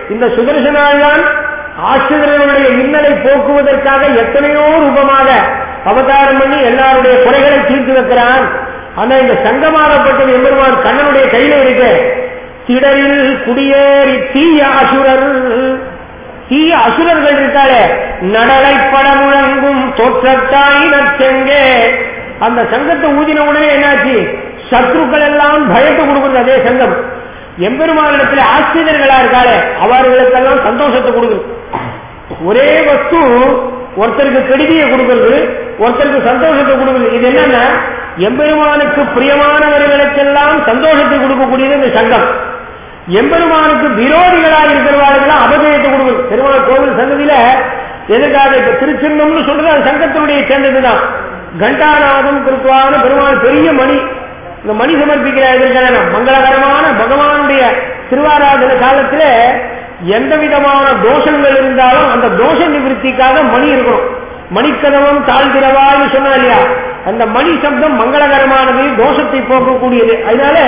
இந்த சுதர்சனால்தான் ஆசிரியர்களுடைய இன்னலை போக்குவதற்காக எத்தனையோ ரூபமாக அவதாரம் பண்ணி எல்லாருடைய குறைகளை தீர்த்து வைக்கிறான் ஆனா இந்த சங்கமாகப்பட்டது எம்பெருமான் கண்ணனுடைய கையில இருக்கு திடரில் குடியேறி தீய அசுரர் தீய அசுரர்கள் இருக்காளே நடலை பட முழங்கும் தோற்றத்தாய் நச்செங்கே அந்த சங்கத்தை ஊதின உடனே என்னாச்சு சத்ருக்கள் எல்லாம் பயத்தை கொடுக்குறது அதே சங்கம் எம்பெருமானிடத்தில் ஆசிரியர்களா இருக்காளே அவர்களுக்கெல்லாம் சந்தோஷத்தை கொடுக்குது ஒரே வஸ்து ஒருத்தருக்கு கெடுதியை கொடுக்கிறது ஒருத்தருக்கு சந்தோஷத்தை கொடுக்குது இது என்னன்னா எம்பெருமானுக்கு பிரியமானவர்களுக்கெல்லாம் சந்தோஷத்தை கொடுக்கக்கூடியது இந்த சங்கம் எம்பெருமானுக்கு விரோதிகளாக இருக்கிறவர்களுக்கெல்லாம் அபஜயத்தை கொடுக்குது பெருமாள் கோவில் சன்னதியில எதுக்காக இப்ப திருச்சின்னம்னு சொல்றது அது சங்கத்தினுடைய சேர்ந்ததுதான் கண்டாநாதம் கிருத்துவான பெருமாள் பெரிய மணி இந்த மணி சமர்ப்பிக்கிற எதிர்கால மங்களகரமான பகவானுடைய திருவாராதன காலத்துல எந்த விதமான தோஷங்கள் இருந்தாலும் அந்த தோஷ நிவர்த்திக்காக மணி இருக்கணும் மணிக்கதவம் தாழ்கிறவான்னு சொன்னா இல்லையா அந்த மணி சப்தம் மங்களகரமானது தோஷத்தை போக்கக்கூடியது அதனால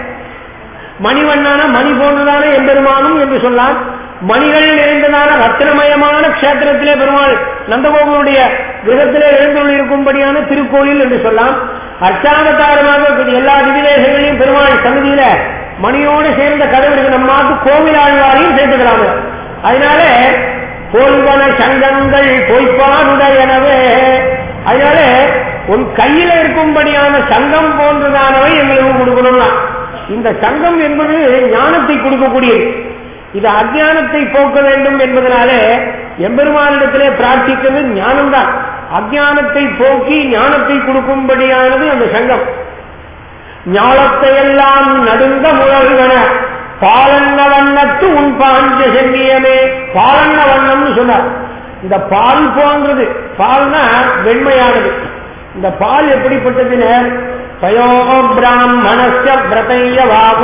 மணிவண்ணான மணி போன்றதான எம்பெருமானும் என்று சொல்லலாம் மணிகள் நிறைந்ததான ரத்தினமயமான கஷேத்திரத்திலே பெருமாள் நந்தகோபனுடைய கிரகத்திலே எழுந்துள்ள இருக்கும்படியான திருக்கோயில் என்று சொல்லலாம் அர்ச்சாவதாரமாக இருக்கக்கூடிய எல்லா திவிதேசங்களையும் பெருமாள் சன்னதியில மணியோடு சேர்ந்த கதவு இருக்கு நம்ம நாட்டு கோவில் ஆழ்வாரையும் சேர்த்துக்கிறாங்க அதனால போல்வன சங்கங்கள் பொய்ப்பாடுடையனவே அதனால உன் கையில இருக்கும்படியான சங்கம் போன்றதானவை எங்களுக்கு கொடுக்கணும்னா இந்த சங்கம் என்பது ஞானத்தை கொடுக்கக்கூடியது இது அஜானத்தை போக்க வேண்டும் என்பதனாலே எம்பெருமானிடத்திலே பிரார்த்திக்கிறது ஞானம்தான் அஜானத்தை போக்கி ஞானத்தை கொடுக்கும்படியானது அந்த சங்கம் ஞானத்தை எல்லாம் நடுங்க முழல்வன பாலன்ன வண்ணத்து உன் பாஞ்ச சென்னியமே பாலன்ன வண்ணம்னு சொன்னார் இந்த பால் போன்றது பால்னா வெண்மையானது இந்த பால் எப்படிப்பட்டதுன்னு பயோ பிராமணஸ்ய விரதைய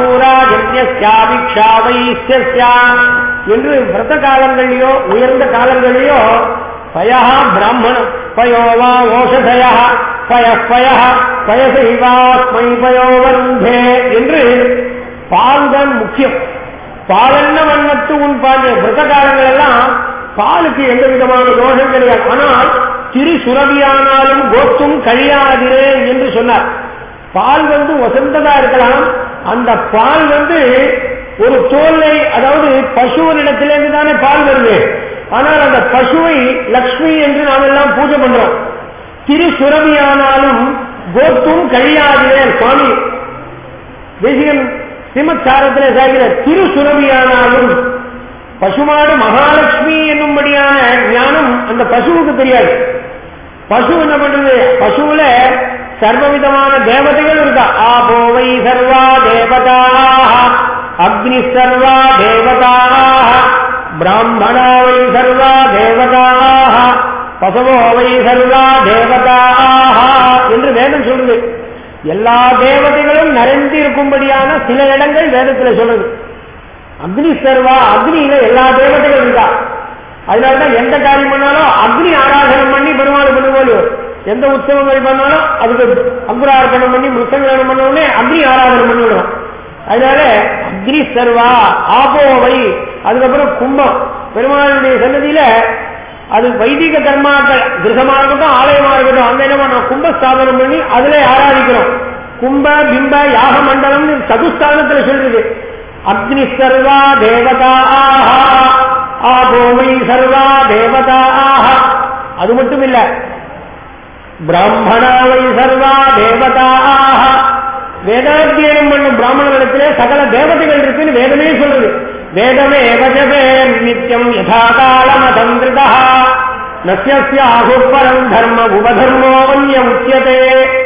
வாபூராஜன்யாபிக்ஷாவைஸ்யா என்று விரத காலங்களிலோ உயர்ந்த காலங்களிலோ பயா பிராமணம் பயோவா ஓஷதய பய பய பயசைவாஸ்மை பயோவந்தே என்று பால்தான் முக்கியம் பாலன்ன வண்ணத்து உன் பால் விரத காலங்கள் எல்லாம் பாலுக்கு எந்த விதமான தோஷம் கிடையாது ஆனால் திரு சுரபியானாலும் கோத்தும் கழியாதிரே என்று சொன்னார் பால் வந்து வசந்ததா இருக்கலாம் அந்த பால் வந்து ஒரு தோலை அதாவது பசுவனிடத்திலிருந்து தானே பால் வருது ஆனால் அந்த பசுவை லக்ஷ்மி என்று நாம் எல்லாம் பூஜை பண்றோம் திரு சுரபியானாலும் கோத்தும் கழியாதிரே சுவாமி தேசிகன் சிமச்சாரத்திலே சாகிற திரு சுரபியானாலும் பசுமாடு மகாலட்சுமி என்னும்படியான ஞானம் அந்த பசுவுக்கு தெரியாது பசு என்ன பண்றது பசுவுல சர்வவிதமான தேவதைகள் இருக்கா ஆபோவை சர்வா தேவதா அக்னி சர்வா தேவதா பிராமணாவை சர்வா தேவதா பசவோவை சர்வா தேவதா என்று வேதம் சொல்றது எல்லா தேவதைகளும் நிறைந்து இருக்கும்படியான சில இடங்கள் வேதத்தில் சொல்றது அக்னி சர்வா அக்னியில எல்லா தேவதைகள் இருக்கா அதனாலதான் எந்த காரியம் பண்ணாலும் அக்னி ஆராதனம் பண்ணி பெருமாள் பண்ணுவோம் எந்த உற்சவங்கள் பண்ணாலும் அதுக்கு அங்குரார்ப்பணம் பண்ணி முத்தங்கரணம் பண்ண உடனே அக்னி ஆராதனம் பண்ணிவிடும் அதனால அக்னி சர்வா ஆபோவை அதுக்கப்புறம் கும்பம் பெருமாளுடைய சன்னதியில அது வைதிக கர்மாக்கள் கிரகமா இருக்கட்டும் ஆலயமா இருக்கட்டும் அங்க என்ன பண்ணோம் கும்பஸ்தாபனம் பண்ணி அதுல ஆராதிக்கிறோம் கும்ப பிம்ப யாக மண்டலம் சதுஸ்தானத்துல சொல்றது அக்னி சர்வா தேவதா ஆபோமை சர்வா தேவதா அது மட்டும் இல்ல பிராமணாவை சர்வா தேவதா வேதாத்தியனம் பண்ணும் பிராமணர்களிடத்திலே சகல தேவதைகள் இருக்குன்னு வேதமே சொல்றது வேதமே வஜபே நித்தியம் யதாகாலமதந்திருதா நசியாகுப்பரம் தர்ம உபதர்மோ வன்ய உச்சியதே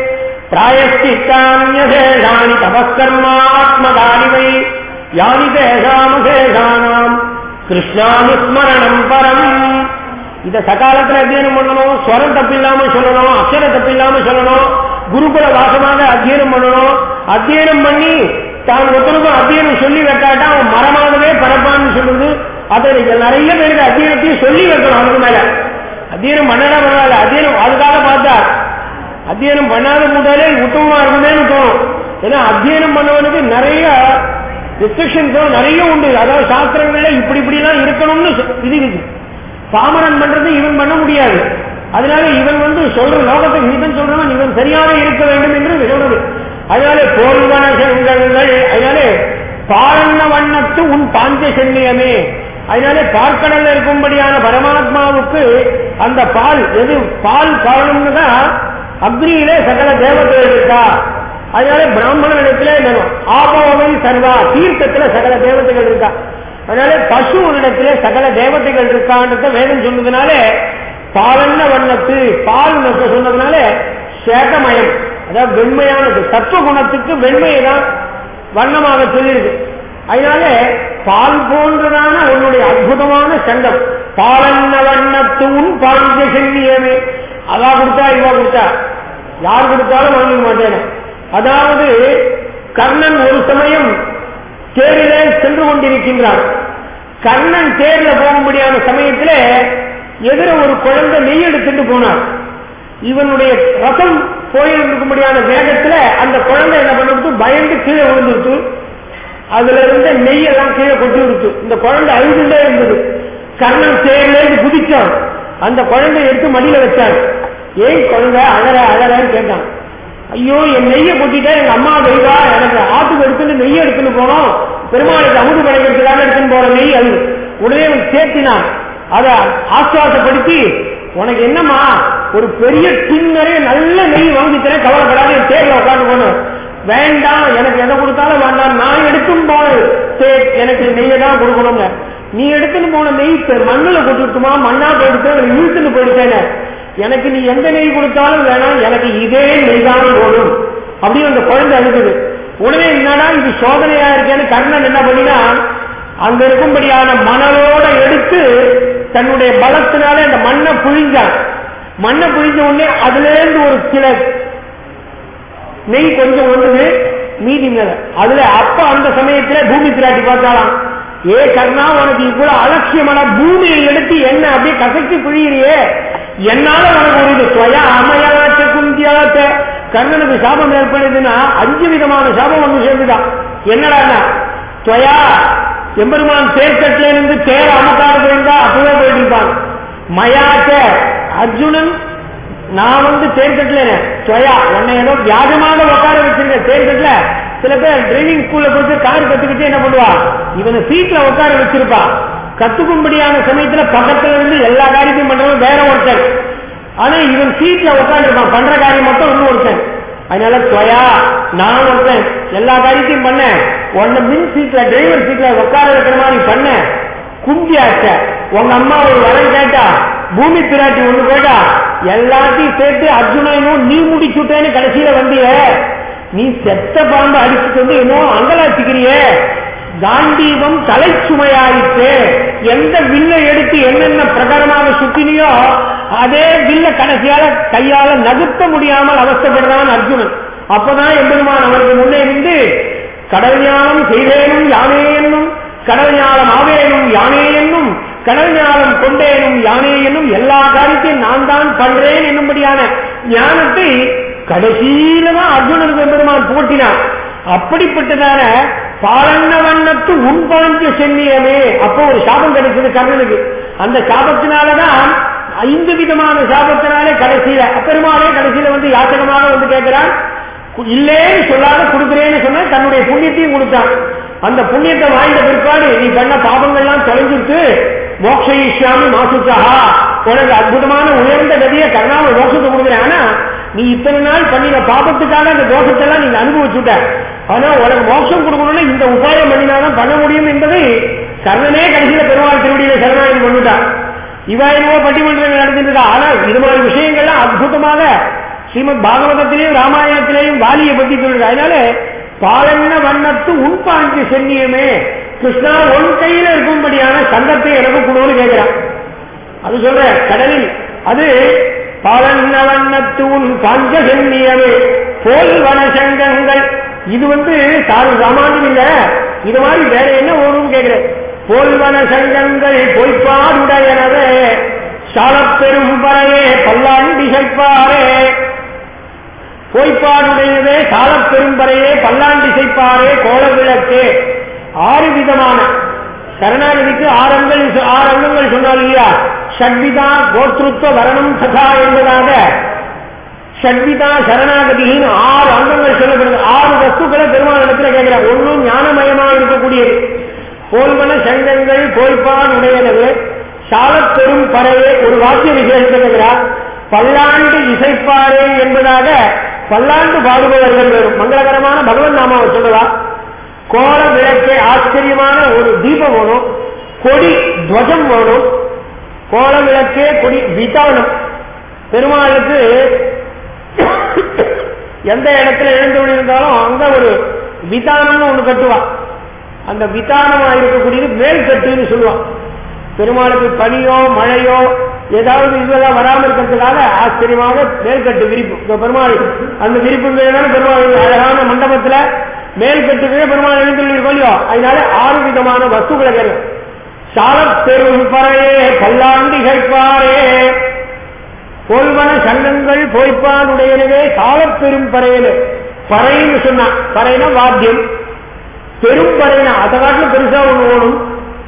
பிராயஷ்டித்தானியசேஷாணி தபஸ்கர்மாத்மகானி வை யானி தேசாமசேஷானாம் கிருஷ்ணானுஸ்மரணம் பரம் இத சகாலத்துல அத்தியனம் பண்ணணும் ஸ்வரம் தப்பில்லாம சொல்லணும் அக்ஷர தப்பில்லாம சொல்லணும் குருகுல வாசமாக அத்தியனம் பண்ணணும் அத்தியனம் பண்ணி தான் ஒருத்தருக்கும் அத்தியனம் சொல்லி வைக்காட்டா அவன் மரமாகவே பரப்பான்னு சொல்லுது அதை நீங்க நிறைய பேருக்கு அத்தியனத்தையும் சொல்லி வைக்கணும் அதுக்கு மேல அத்தியனம் பண்ணலாம் பரவாயில்ல அத்தியனம் அதுக்காக பார்த்தா அத்தியனம் பண்ணாத முதலே உத்தமமா இருக்குமேன்னு தோணும் ஏன்னா அத்தியனம் பண்ணவனுக்கு நிறைய ரெஸ்ட்ரிக்ஷன்ஸ் நிறைய உண்டு அதாவது சாஸ்திரங்கள்ல இப்படி இப்படி எல்லாம் இருக்கணும்னு சொ- விதி இருக்கு பாமரன் பண்றது இவன் பண்ண முடியாது அதனால இவன் வந்து சொல்ற லோகத்துக்கு இவன் சொல்றவன் இவன் சரியாக இருக்க வேண்டும் என்று சொல்றது அதனால போர்வன செங்கங்கள் அதனால பாரண்ண வண்ணத்து உன் பாஞ்ச செல்லியமே அதனால பார்க்கடல்ல இருக்கும்படியான பரமாத்மாவுக்கு அந்த பால் எது பால் காரணம்னு தான் அக்னியிலே சகல தேவதைகள் இருக்கா அதனால பிராமணனிடத்துல ஆபவை சர்வா தீர்த்தத்துல சகல தேவதைகள் இருக்கா அதனால பசுவனிடத்திலே சகல தேவதைகள் இருக்கான்றத வேதம் சொன்னதுனால பாலன்ன வண்ணத்து பால் நொக்க சொன்னதுனால சேகமயம் அதாவது வெண்மையானது சத்துவ குணத்துக்கு வெண்மையை தான் வண்ணமாக சொல்லியிருக்கு அதனால பால் போன்றதான உன்னுடைய அற்புதமான சங்கம் பாலன்ன வண்ணத்தும் பாஞ்ச செல்லியமே அதா கொடுத்தா இவா கொடுத்தா யார் கொடுத்தாலும் வாங்கிக்க மாட்டேன் அதாவது கர்ணன் ஒரு சமயம் தேரிலே சென்று கொண்டிருக்கின்றான் கர்ணன் தேர்ல போகும்படியான சமயத்துல எதிர ஒரு குழந்தை நெய் எடுத்துட்டு போனார் இவனுடைய ரசம் போயிருக்கும்படியான வேகத்துல அந்த குழந்தை என்ன பண்ணிட்டு பயந்து கீழே விழுந்துருச்சு அதுல இருந்த நெய்யெல்லாம் கீழே கொட்டி விடுச்சு இந்த குழந்தை அழுதுண்டே இருந்தது கர்ணன் தேர்ல இருந்து குதிச்சான் அந்த குழந்தை எடுத்து மடியில வச்சான் ஏன் குழந்தை அழற அழறன்னு கேட்டான் ஐயோ என் நெய்யை கொட்டிட்டா எங்க அம்மா வெய்தா எனக்கு ஆட்டுக்கு எடுத்துட்டு நெய்யை எடுத்துட்டு போனோம் பெருமாளுக்கு அமுது படைக்கிறதுக்காக எடுத்துன்னு போற நெய் அது உடனே அவன் சேர்த்தினான் அதை ஆசுவாசப்படுத்தி உனக்கு என்னம்மா ஒரு பெரிய டின்னரே நல்ல நெய் வாங்கிக்கிறேன் கவலைப்படாத என் தேர்ல உட்காந்து போனோம் வேண்டாம் எனக்கு எதை கொடுத்தாலும் வேண்டாம் நான் எடுத்தும் போன சரி எனக்கு நெய்யை தான் கொடுக்கணுங்க நீ எடுத்துன்னு போன நெய் இப்ப மண்ணுல கொட்டுட்டுமா மண்ணா போயிடுத்து அதை இழுத்துன்னு போயிடுச்சேன எனக்கு நீ எந்த நெய் கொடுத்தாலும் வேணாம் எனக்கு இதே நெய் தான் போடும் அப்படின்னு அந்த குழந்தை அழுகுது உடனே என்னடா இது சோதனையா இருக்கேன்னு கர்ணன் என்ன பண்ணினா அங்க இருக்கும்படியான மணலோட எடுத்து தன்னுடைய பலத்தினால அந்த மண்ணை புழிஞ்சான் மண்ணை புழிஞ்ச உடனே அதுல இருந்து ஒரு சில நெய் கொஞ்சம் வந்தது மீதி மேல அதுல அப்ப அந்த சமயத்துல பூமி பிராட்டி பார்த்தாலாம் ஏ கர்ணா உனக்கு இவ்வளவு அலட்சியமான பூமியை எடுத்து என்ன அப்படியே கசக்கி புழியிறியே என்னால உனக்கு ஒரு இது சுய அமையாச்ச குந்தியாச்ச கர்ணனுக்கு சாபம் ஏற்படுதுன்னா அஞ்சு விதமான சாபம் ஒன்று சேர்ந்துதான் என்னடா துவயா எம்பெருமான் தேர்க்கட்டில இருந்து தேர அமக்காடு போயிருந்தா அப்பவே போயிட்டு இருப்பான் மயாச்ச அர்ஜுனன் நான் வந்து தேர்தட்டுல சுயா உன்னை ஏதோ வியாஜமாக உட்கார வச்சிருக்க தேர்தட்டுல சில பேர் டிரைவிங் ஸ்கூல்ல போயிட்டு கார் கத்துக்கிட்டு என்ன பண்ணுவா இவனை சீட்ல உட்கார வச்சிருப்பா கத்துக்கும்படியான சமயத்துல பக்கத்துல இருந்து எல்லா காரியத்தையும் பண்றவன் வேற ஒருத்தன் ஆனா இவன் சீட்ல உட்காந்துருப்பான் பண்ற காரியம் மட்டும் இன்னும் ஒருத்தன் அதனால துவயா நான் ஒருத்தன் எல்லா காரியத்தையும் பண்ணேன் உன்னை மின் சீட்ல டிரைவர் சீட்ல உட்கார வைக்கிற மாதிரி பண்ணேன் குந்தியாச்ச உங்க அம்மா ஒரு வரம் கேட்டா பூமி பிராட்டி ஒண்ணு கேட்டா எல்லாத்தையும் சேர்த்து அர்ஜுனனும் நீ முடிச்சுட்டேன்னு கடைசியில வந்திய நீ செத்த பாம்பு அடிச்சுட்டு வந்து இன்னும் அங்கலாச்சிக்கிறியே காண்டீபம் தலைச்சுமையாயிட்டு எந்த வில்லை எடுத்து என்னென்ன பிரகாரமாக சுத்தினியோ அதே வில்ல கடைசியால கையால நகுத்த முடியாமல் அவஸ்தப்படுறான் அர்ஜுனன் அப்பதான் எம்பெருமான் அவருக்கு முன்னே நின்று கடல் ஞானம் செய்தேனும் யானே என்னும் கடல் ஞானம் ஆவேனும் யானே என்னும் கடல் ஞானம் கொண்டேனும் யானே என்னும் எல்லா காரியத்தையும் நான் தான் பண்றேன் என்னும்படியான ஞானத்தை கடைசியில தான் அர்ஜுனனுக்கு பெருமான் போட்டினான் அப்படிப்பட்டதான பாலண்ண வண்ணத்து உண்பாஞ்ச சென்னியமே அப்போ ஒரு சாபம் கிடைச்சது கர்ணனுக்கு அந்த சாபத்தினாலதான் ஐந்து விதமான சாபத்தினாலே கடைசியில பெருமாளே கடைசியில வந்து யாச்சகமாக வந்து கேட்கிறான் இல்லேன்னு சொல்லாத கொடுக்கிறேன்னு சொன்ன தன்னுடைய புண்ணியத்தையும் கொடுத்தான் அந்த புண்ணியத்தை வாய்ந்த பிற்பாடு நீ பண்ண பாபங்கள்லாம் தொலைஞ்சிட்டு மோக்ஷயிஷ்யாமி மாசுச்சாகா உனக்கு அற்புதமான உயர்ந்த கதியை கர்ணாவை மோசத்தை கொடுக்குறேன் ஆனா நீ இத்தனை நாள் பண்ணின பாபத்துக்காக அந்த தோஷத்தெல்லாம் நீங்க அனுபவிச்சுட்ட ஆனா உனக்கு மோட்சம் கொடுக்கணும்னா இந்த உபாயம் பண்ணினாதான் பண்ண முடியும் என்பதை கர்ணனே கடைசியில பெருமாள் திருவடியில சரணாகி பண்ணிட்டான் இவா என்னவோ பட்டிமன்றங்கள் நடந்துட்டு இருக்கா ஆனா இது மாதிரி விஷயங்கள்லாம் அற்புதமாக ஸ்ரீமத் பாகவதத்திலையும் ராமாயணத்திலையும் வாலியை பத்தி சொல்லுங்க அதனால பாலன்ன வண்ணத்து உண்பாஞ்சு சென்னியமே கிருஷ்ணா உன் கையில இருக்கும்படியான சங்கத்தை எனக்கு கொடுன்னு கேட்கிறான் அது சொல்ற கடலில் அது பாலன்ன வண்ணத்து உன் பாஞ்ச சென்னியமே போல் வனசங்கங்கள் இது வந்து சாரு ராமானும் இல்ல இது மாதிரி வேற என்ன ஓடும் கேட்கிறேன் போல்வன சங்கங்கள் பொய்ப்பாடுடையனவே சாலப்பெரும் பறையே பல்லாண்டி சைப்பாரே பொய்ப்பாடுடையதே சாலப்பெரும் பறையே பல்லாண்டி சைப்பாரே கோல விளக்கே வேதத்துக்கு ஆறு அங்கங்கள் ஆறு அங்கங்கள் சொன்னால் இல்லையா ஷட்விதா கோத்ருத்வ வரணம் சதா என்பதாக ஷட்விதா சரணாகதியின் ஆறு அங்கங்கள் சொல்லப்படுது ஆறு வஸ்துக்களை பெருமாள் இடத்துல கேட்கிறார் ஒன்றும் ஞானமயமா இருக்கக்கூடியது போல்வன சங்கங்கள் போய்ப்பான் உடையனவே சாலப் பெரும் பறையே ஒரு வாக்கிய விசேஷத்தை கேட்கிறார் பல்லாண்டு இசைப்பாரே என்பதாக பல்லாண்டு பாடுபவர்கள் வரும் மங்களகரமான பகவன் நாமாவை சொல்லலா கோல விளக்கே ஆச்சரியமான ஒரு தீபம் வேணும் கொடி துவஜம் வேணும் கோல விளக்கே கொடி விதானம் பெருமாளுக்கு எந்த இடத்துல எழுந்து இருந்தாலும் அங்க ஒரு விதானம்னு ஒண்ணு கட்டுவா அந்த விதானமா இருக்கக்கூடியது மேல் கட்டுன்னு சொல்லுவான் பெருமாளுக்கு பனியோ மழையோ ஏதாவது இதெல்லாம் வராமல் இருக்கிறதுக்காக ஆச்சரியமாக மேல்கட்டு விரிப்பு இந்த பெருமாள் அந்த விரிப்பு பெருமாள் அழகான மண்டபத்துல மேல்கட்டுக்கே பெருமாள் எழுந்துள்ளிருக்கோம் இல்லையோ அதனால ஆறு விதமான வஸ்துக்களை கேட்கும் சாலப் பெரும் பறையே பல்லாண்டு கேட்பாரே போல்வன சங்கங்கள் போய்ப்பான் உடையனவே சாலப் பெரும் பறையில பறைன்னு சொன்னான் பறைனா வாத்தியம் பெரும் பறைனா அதை காட்டிலும் பெருசா ஒண்ணு ஓடும்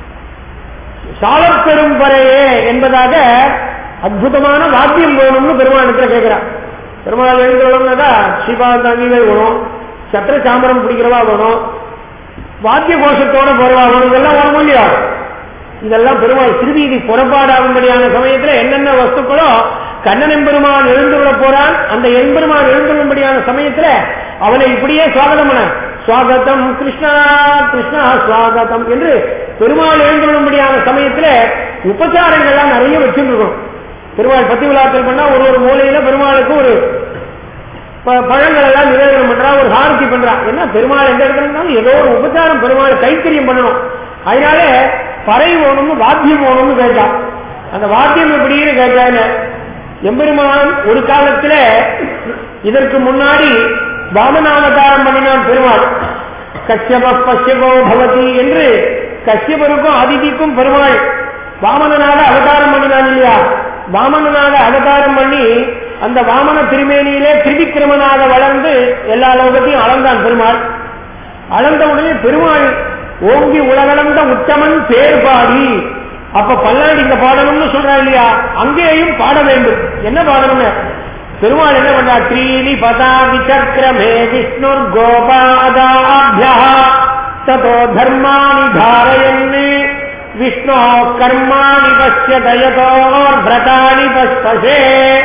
சாலப் பெரும் பறையே என்பதாக அற்புதமான வாத்தியம் வேணும்னு பெருமாளத்துல கேட்கிறான் பெருமாள் எழுந்துள்ளா ஸ்ரீபாந்தாங்கிகள் வேணும் சத்திர சாமரம் பிடிக்கிறவா வேணும் வாத்திய கோஷத்தோட போறவா வேணும் இதெல்லாம் வேணும் இல்லையா இதெல்லாம் பெருமாள் திருவீதி புறப்பாடாகும்படியான சமயத்துல என்னென்ன வஸ்துக்களோ கண்ணன் எம்பெருமான் எழுந்துள்ள போறான் அந்த எம்பெருமான் எழுந்துள்ளும்படியான சமயத்துல அவனை இப்படியே சுவாகதம் பண்ண சுவாகதம் கிருஷ்ணா கிருஷ்ணா சுவாகதம் என்று பெருமாள் எழுந்துள்ளும்படியான சமயத்துல உபச்சாரங்கள்லாம் நிறைய வச்சுருக்கணும் பெருமாள் பத்தி விழாக்கள் பண்ணா ஒரு ஒரு மூலையில பெருமாளுக்கு ஒரு பழங்கள் எல்லாம் நிவேதனம் பண்றா ஒரு ஹாரதி பண்றா என்ன பெருமாள் எந்த இடத்துல இருந்தாலும் ஏதோ ஒரு உபச்சாரம் பெருமாள் கைத்தறியம் பண்ணணும் அதனால பறை ஓணும்னு வாத்தியம் ஓணும்னு கேட்டான் அந்த வாத்தியம் எப்படின்னு கேட்டாங்க எம்பெருமான் ஒரு காலத்துல இதற்கு முன்னாடி வாமனாவதாரம் பண்ணினான் பெருமாள் கஷ்யப பஷ்யபோ பவதி என்று கஷ்யபருக்கும் அதிதிக்கும் பெருமாள் வாமனனாக அவதாரம் பண்ணினான் இல்லையா வாமனனாக அவதாரம் பண்ணி அந்த வாமன திருமேனியிலே திரிவிக்கிரமனாக வளர்ந்து எல்லா லோகத்தையும் அளந்தான் பெருமாள் அளந்த உடனே பெருமாள் ஓங்கி உலகளந்த உத்தமன் பேர் பாடி அப்ப பல்லாண்டு இந்த பாடணும்னு சொல்றா இல்லையா அங்கேயும் பாட வேண்டும் என்ன பாடணும்னு பெருமாள் என்ன பண்றா த்ரீனி பதா விசக்கிரமே விஷ்ணுர் கோபாதாபியா ததோ தர்மாணி தாரயன்னு விஷ்ணு கர்மாணி பசிய தயதோ விரதாணி பஸ்பசே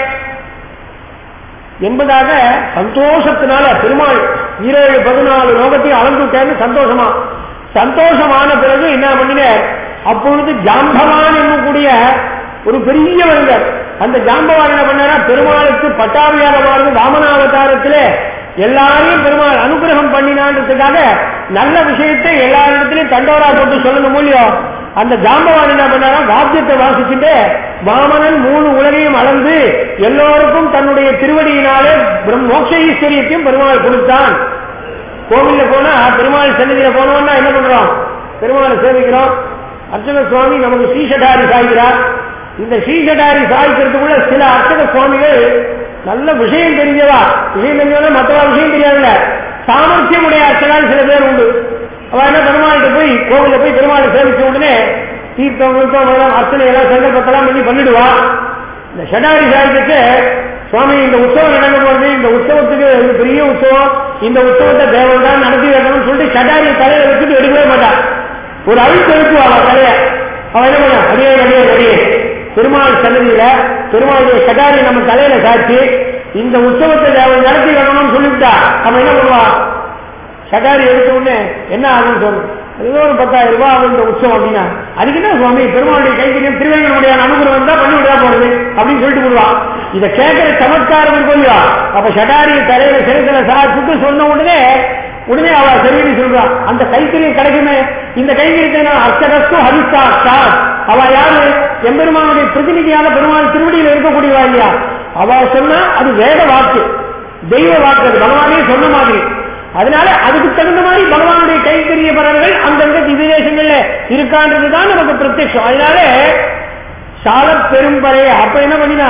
என்பதாக சந்தோஷத்தினால பெருமாள் ஈரேழு பதினாலு லோகத்தையும் அளந்துட்டேன்னு சந்தோஷமா சந்தோஷமான பிறகு என்ன பண்ணினார் அப்பொழுது ஜாம்பவான் என்னக்கூடிய ஒரு பெரிய வருங்கர் அந்த ஜாம்பவான் என்ன பண்ணாரா பெருமாளுக்கு பட்டாபியாகமானது வாமனாவதாரத்திலே எல்லாரையும் பெருமாள் அனுகிரகம் பண்ணினான்றதுக்காக நல்ல விஷயத்தை எல்லாரிடத்திலையும் தண்டோரா போட்டு சொல்லணும் மூலியம் அந்த ஜாம்பவான் என்ன பண்ணாரா வாத்தியத்தை வாசிச்சுட்டு வாமனன் மூணு உலகையும் அளந்து எல்லோருக்கும் தன்னுடைய திருவடியினாலே மோட்ச ஈஸ்வரியத்தையும் பெருமாள் கொடுத்தான் கோவில்ல போனா பெருமாள் சன்னிதியில போனோம்னா என்ன பண்றோம் பெருமாளை சேவிக்கிறோம் அர்ச்சக சுவாமி நமக்கு ஸ்ரீஷடாரி சாய்கிறார் இந்த ஸ்ரீஷடாரி சாய்க்கிறதுக்குள்ள சில அர்ச்சக சுவாமிகள் நல்ல விஷயம் தெரிஞ்சவா விஷயம் தெரிஞ்சவனா மற்றவா விஷயம் தெரியாதுல்ல சாமர்த்தியமுடைய அர்ச்சகால் சில பேர் உண்டு அவ என்ன பெருமாள்கிட்ட போய் கோவில போய் பெருமாளை சேவிச்ச உடனே தீர்த்தம் விருத்தம் அர்ச்சனை எல்லாம் சங்கல்பத்தெல்லாம் பண்ணி பண்ணிடுவா இந்த ஷடாரி சாய்க்கு சுவாமி இந்த உற்சவம் நடக்க போறது இந்த உற்சவத்துக்கு இது பெரிய உற்சவம் இந்த உற்சவத்தை தேவன் தான் நடத்தி வைக்கணும்னு சொல்லிட்டு ஷடாரி தலையில வச்சுட்டு எடுக்கவே மாட்டான் ஒரு அழுத்து எழுத்துவாளா தலைய அவன் என்ன பண்ண அடியே அடியே அடியே பெருமாள் சன்னதியில பெருமாளுடைய ஷடாரி நம்ம தலையில சாட்சி இந்த உற்சவத்தை தேவன் நடத்தி வைக்கணும்னு சொல்லிவிட்டா அவன் என்ன பண்ணுவான் ஷடாரி எடுத்த உடனே என்ன ஆகும்னு சொல்லணும் ஏதோ ஒரு பத்தாயிரம் ரூபாய் ஆகும் இந்த உற்சவம் அப்படின்னா அதுக்கு என்ன சுவாமி பெருமாளுடைய கைத்தறியும் திருவேங்கனுடைய அனுகிரகம் தான் பண்ணி விடா போறது அப்படின்னு சொல்லிட்டு விடுவான் இதை கேட்கிற சமத்காரம் இருக்கும் இல்லையா அப்ப ஷடாரிய தலையில சிறத்துல சாப்பிட்டு சொன்ன உடனே உடனே அவ சரின்னு சொல்றான் அந்த கைத்தறியம் கிடைக்குமே இந்த கைத்தறியத்தை நான் அர்ச்சகஸ்து ஹரிஸ்தா ஸ்டார் அவ யாரு எம்பெருமானுடைய பிரதிநிதியான பெருமாள் திருவடியில் இருக்கக்கூடியவா இல்லையா அவ சொன்னா அது வேத வாக்கு தெய்வ வாக்கு அது பகவானே சொன்ன மாதிரி அதனால அதுக்கு தகுந்த மாதிரி பகவானுடைய கைத்தறியப்படர்கள் அந்தந்த திவ்யதேசங்கள்ல இருக்கான்றதுதான் நமக்கு பிரத்யட்சம் அதனால சால பெரும்பறைய அப்ப என்ன பண்ணினான்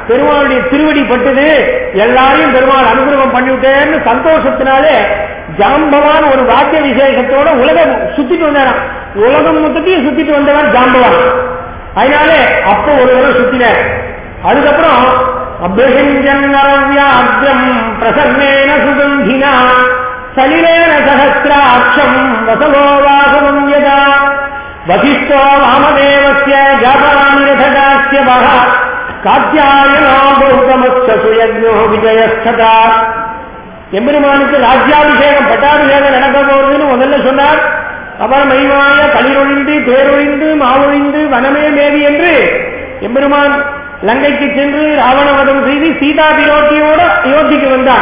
பெருமாளுடைய திருவடி பட்டது எல்லாரையும் பெருமாள் அனுகிரகம் பண்ணிவிட்டேன்னு சந்தோஷத்தினாலே ஜாம்பவான் ஒரு வாக்கிய விசேஷத்தோட உலகம் சுத்திட்டு வந்தாராம் உலகம் மொத்தத்தையும் சுத்திட்டு வந்தவன் ஜாம்பவான் அதனாலே அப்போ ஒரு தடவை சுத்தினார் அதுக்கப்புறம் அபியஞ்சன்யாத்யம் பிரசன்னேன சுகந்தினா சலிலேன சகசிராட்சம் வசவோ வாசவம் யதா வசிஷ்டோ வாமதேவஸ்ய ஜாபராமிரதகாஸ்ய பக காத்தியாயனோ கௌதமஸ்ய சுயஜ்ஞோ விஜயஸ்ததா எம்பெருமானுக்கு ராஜ்யாபிஷேகம் பட்டாபிஷேகம் நடக்க போறதுன்னு முதல்ல சொன்னார் அப்புறம் மைமாய களிரொழிந்து தேரொழிந்து மாவொழிந்து வனமே மேவி என்று எம்பெருமான் லங்கைக்கு சென்று ராவணவதம் செய்து சீதா பிரோட்டியோட அயோத்திக்கு வந்தார்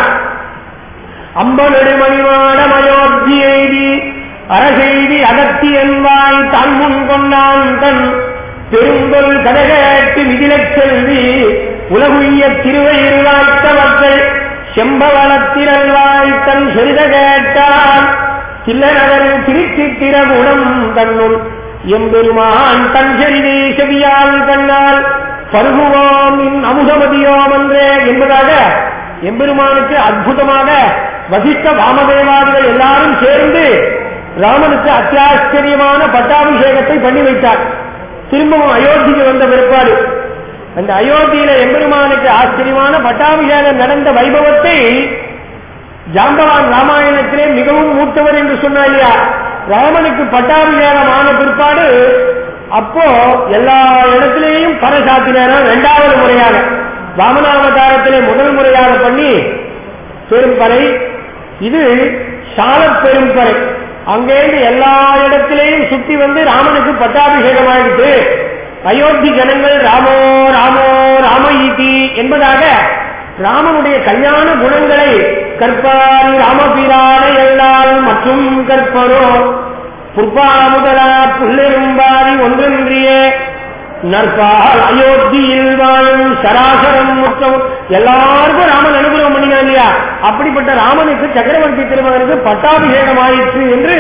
அம்பனடு மணிவாடம் அயோத்தி எய்தி அரசெய்தி அகத்தி என்பாய் தான் முன் கொண்டான் தன் பெருங்கொல் கதகேட்டு மிதிலச் செல்வி உலகுய்ய திருவயிறுவாய்த்த மக்கள் செம்பவளத்திரல்வாய் தன் செருத கேட்டான் சில்லநகர் திருச்சித்திரகுணம் தன்னுள் எம்பெருமான் தன் செறிதை செவியால் கண்ணால் பருகுவோம் இன் அமுதமதியோம் என்றே என்பதாக எம்பெருமானுக்கு அற்புதமாக வசிஷ்ட வாமதேவாதிகள் எல்லாரும் சேர்ந்து ராமனுக்கு அத்தியாச்சரியமான பட்டாபிஷேகத்தை பண்ணி வைத்தார் திரும்பவும் அயோத்திக்கு வந்த பிற்பாடு அந்த அயோத்தியில எம்பெருமானுக்கு ஆச்சரியமான பட்டாபிஷேகம் நடந்த வைபவத்தை ஜாம்பவான் ராமாயணத்திலே மிகவும் மூத்தவர் என்று சொன்னா இல்லையா ராமனுக்கு பட்டாபிஷேகம் ஆன பிற்பாடு அப்போ எல்லா இடத்திலேயும் பரசாத்தினாரா இரண்டாவது முறையாக வாமனாவதாரத்திலே முதல் முறையாக பண்ணி பெரும்பறை இது சால பெரும்பறை அங்கேருந்து எல்லா இடத்திலேயும் சுத்தி வந்து ராமனுக்கு பட்டாபிஷேகம் ஆயிடுச்சு அயோத்தி ஜனங்கள் ராமோ ராமோ ராம ஈட்டி என்பதாக ராமனுடைய கல்யாண குணங்களை கற்பாரி ராமபிரான எல்லால் மற்றும் கற்பரோ புற்பாமுதலா புல்லெரும்பாரி ஒன்றென்றியே நற்பால் அயோத்தியில் வாழும் சராசரம் முற்றம் எல்லாருக்கும் ராமன் அனுகிரகம் பண்ணினான் இல்லையா அப்படிப்பட்ட ராமனுக்கு சக்கரவர்த்தி திருமகனுக்கு பட்டாபிஷேகம் ஆயிற்று என்று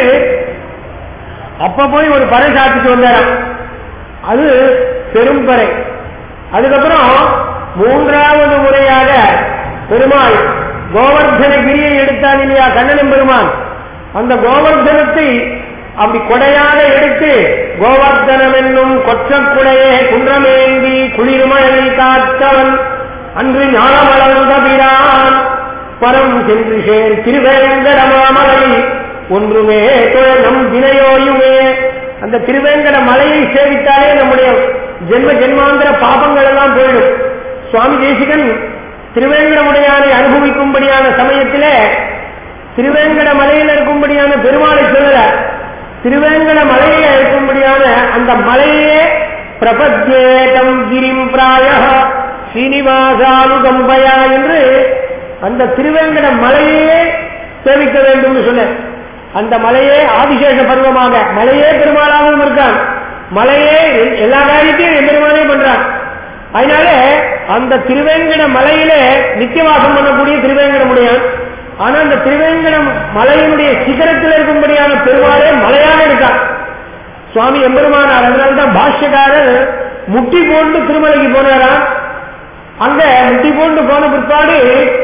அப்ப போய் ஒரு பறை சாத்திட்டு வந்தாராம் அது பெரும்பறை அதுக்கப்புறம் மூன்றாவது முறையாக பெருமாள் கோவர்தன கிரியை எடுத்தான் இல்லையா கண்ணனும் பெருமான் அந்த கோவர்தனத்தை அப்படி கொடையாக எடுத்து கோவர்தனம் என்னும் கொற்றக்குடையே குன்றமேந்தி குளிர்மழை காத்தவன் அன்று ஞானமளந்த பிரான் பரம் சென்று சேர் திருவேங்கடமாமலை ஒன்றுமே தொழ நம் வினையோயுமே அந்த திருவேங்கட மலையை சேவித்தாலே நம்முடைய ஜென்ம ஜென்மாந்திர பாபங்கள் எல்லாம் போயிடும் சுவாமி தேசிகன் திருவேங்கடமுடையானை அனுபவிக்கும்படியான சமயத்திலே திருவேங்கட மலையில் இருக்கும்படியான பெருமாளை சொல்லல திருவேங்கட மலையில இருக்கும்படியான அந்த மலையே பிரபத்யேதம் கிரிம் பிராய ஸ்ரீனிவாசானுகம்பயா என்று அந்த திருவேங்கட மலையே சேவிக்க வேண்டும் சொன்ன அந்த மலையே ஆதிசேஷ பருவமாக மலையே பெருமாளாகவும் இருக்கான் மலையே எல்லா காரியத்தையும் எம்பெருமானே பண்றான் அதனால அந்த திருவேங்கட மலையிலே நித்தியவாசம் பண்ணக்கூடிய திருவேங்கடமுடையான் ஆனா அந்த திருவேங்கடம் மலையினுடைய சிகரத்தில் இருக்கும்படியான பெருமாளே மலையாக இருக்கான் சுவாமி எம்பெருமானார் அதனால்தான் பாஷ்யக்காரர் முட்டி போண்டு திருமலைக்கு போனாராம் அங்க முட்டி போண்டு போன பிற்பாடு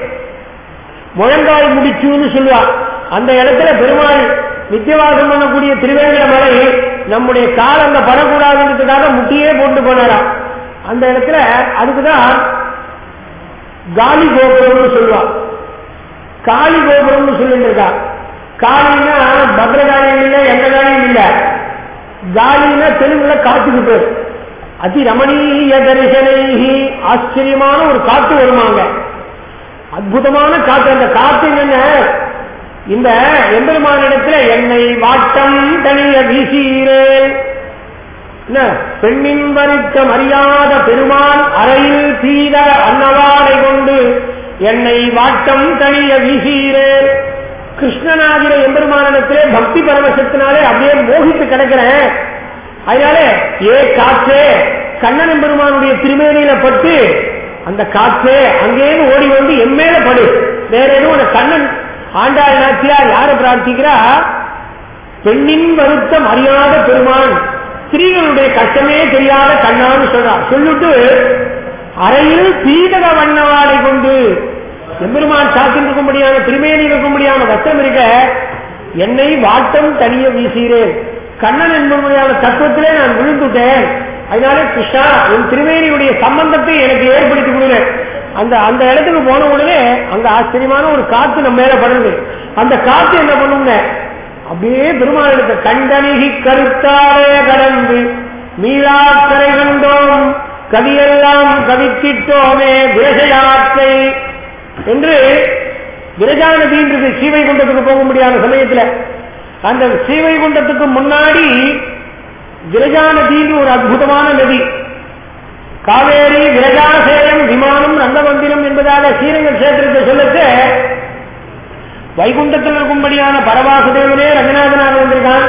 முழங்கால் முடிச்சுன்னு சொல்லுவா அந்த இடத்துல பெருமாள் நித்தியவாசம் பண்ணக்கூடிய திருவேங்கட மலை நம்முடைய கால் அங்க படக்கூடாதுன்றதுக்காக முட்டியே போட்டு போனாராம் அந்த இடத்துல அதுக்குதான் காலி கோபுரம்னு சொல்லுவா காளி கோபுரம்னு சொல்லிட்டு இருக்கா காளின்னா பத்ரகாளியும் இல்ல எந்த காளியும் இல்ல காலின்னா தெலுங்குல காட்டுக்கு பேர் அதி ரமணீய தரிசனைகி ஆச்சரியமான ஒரு காட்டு வருமாங்க அற்புதமான காற்று அந்த காற்று என்ன இந்த எம்பெருமானிடத்துல என்னை வாட்டம் தனிய வீசீரேன் என்ன பெண்ணின் வருத்தம் அறியாத பெருமான் அறையில் தீத அன்னவாடை கொண்டு என்னை வாட்டம் தனிய வீசீரேன் கிருஷ்ணனாகிற எம்பெருமானிடத்திலே பக்தி பரவசத்தினாலே அப்படியே மோகித்து கிடக்கிறேன் அதனால ஏ காற்றே கண்ணன் எம்பெருமானுடைய திருமேனியில பட்டு அந்த காற்றே அங்கேயிருந்து ஓடி வந்து எம்மேல படு வேற எதுவும் உனக்கு கண்ணன் ஆண்டாள் நாச்சியார் யாரை பிரார்த்திக்கிறா பெண்ணின் வருத்தம் அறியாத பெருமான் ஸ்திரீகளுடைய கஷ்டமே தெரியாத கண்ணான்னு சொல்றா சொல்லிட்டு அறையில் பீதக வண்ணவாடை கொண்டு எம்பெருமான் சாத்தின் இருக்கும்படியான திருமேனி இருக்கும்படியான வஸ்திரம் இருக்க என்னை வாட்டம் தனிய வீசுகிறேன் கண்ணன் என்பதுமையான தத்துவத்திலே நான் விழுந்துட்டேன் அதனால கிருஷ்ணா என் திருமேனியுடைய சம்பந்தத்தை எனக்கு ஏற்படுத்தி கொடுங்க அந்த அந்த இடத்துக்கு போன உடனே அங்க ஆச்சரியமான ஒரு காத்து நம்ம மேல படுது அந்த காத்து என்ன பண்ணுங்க அப்படியே பெருமாளுக்கு கண்டனிகி கருத்தாலே கடந்து மீளாக்கரை கண்டோம் கவியெல்லாம் கவித்திட்டோமே விரசயாத்தை என்று விரஜாநதின்றது சீவைகுண்டத்துக்கு போக முடியாத சமயத்துல அந்த சீவைகுண்டத்துக்கு முன்னாடி விரஜாநதின்னு ஒரு அற்புதமான நதி காவேரி விரஜாசேயம் விமானம் ரங்கமந்திரம் என்பதாக ஸ்ரீரங்க கஷேத்திரத்தை சொல்லச்சு வைகுண்டத்தில் இருக்கும்படியான பரவாசுதேவனே ரங்கநாதனாக வந்திருக்கான்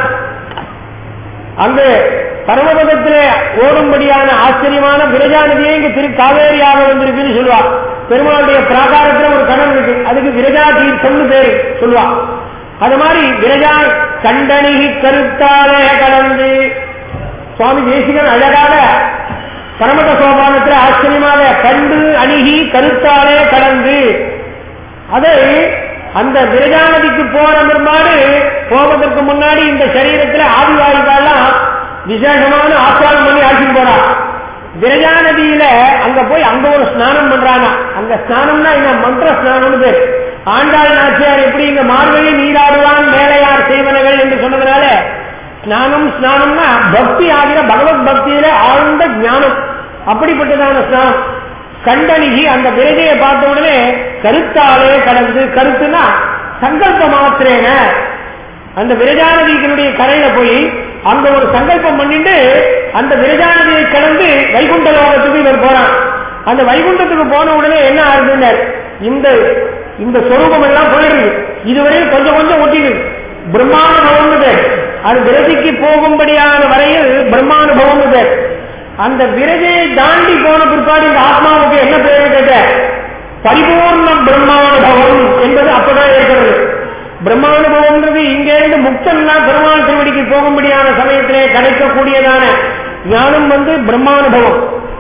அங்கு பரமபதத்திலே ஓடும்படியான ஆச்சரியமான விரஜா நதியே இங்கு திரு காவேரியாக வந்திருக்குன்னு சொல்லுவா பெருமாளுடைய பிராகாரத்துல ஒரு கடல் இருக்கு அதுக்கு விரஜா தீர்த்தம்னு பேரு சொல்லுவா அது மாதிரி விரஜா கண்டனிகி கருத்தாலே கலந்து சுவாமி தேசிகன் அழகாக பரமத சோபானத்தில் ஆச்சரியமாக கண்டு அணுகி கருத்தாலே கலந்து அதை அந்த விரஜா நதிக்கு போற பிற்பாடு போவதற்கு முன்னாடி இந்த சரீரத்தில் ஆதிவாயுக்கெல்லாம் விசேஷமான ஆச்சாரம் பண்ணி ஆட்சிக்கு போறா விரஜா நதியில அங்க போய் அங்க ஒரு ஸ்நானம் பண்றாங்க அங்க ஸ்நானம்னா என்ன மந்திர ஸ்நானம்னு பேர் ஆண்டாள் நாச்சியார் எப்படி இங்க மார்கழி நீராடுவான் மேலையார் செய்வனகள் என்று சொன்னதுனால ஸ்நானம் ஸ்நானம்னா பக்தி ஆகிற பகவத் பக்தியில ஆழ்ந்த ஞானம் அப்படிப்பட்டதான ஸ்நானம் கண்டனிகி அந்த விரஜையை பார்த்த உடனே கருத்தாலே கடந்து கருத்துனா சங்கல்ப மாத்திரேன அந்த விரஜாநதியினுடைய கரையில போய் அங்க ஒரு சங்கல்பம் பண்ணிட்டு அந்த விரஜாநதியை கடந்து வைகுண்ட லோகத்துக்கு இவர் போறான் அந்த வைகுண்டத்துக்கு போன உடனே என்ன ஆகுதுன்னார் இந்த இந்த சொரூபம் எல்லாம் போயிடுது இதுவரையும் கொஞ்சம் கொஞ்சம் ஒட்டிடுது பிரம்மானுபவம் பேர் அது விரதிக்கு போகும்படியான வரையில் பிரம்மானுபவம் பேர் அந்த விரஜையை தாண்டி போன பிற்பாடு இந்த ஆத்மாவுக்கு என்ன பேர் கேட்ட பரிபூர்ண பிரம்மானுபவம் என்பது அப்பதான் ஏற்படுது பிரம்மானுபவம்ன்றது இங்கேருந்து முக்தன்னா பெருமாள் திருவடிக்கு போகும்படியான சமயத்திலே கிடைக்கக்கூடியதான ஞானம் வந்து பிரம்மானுபவம்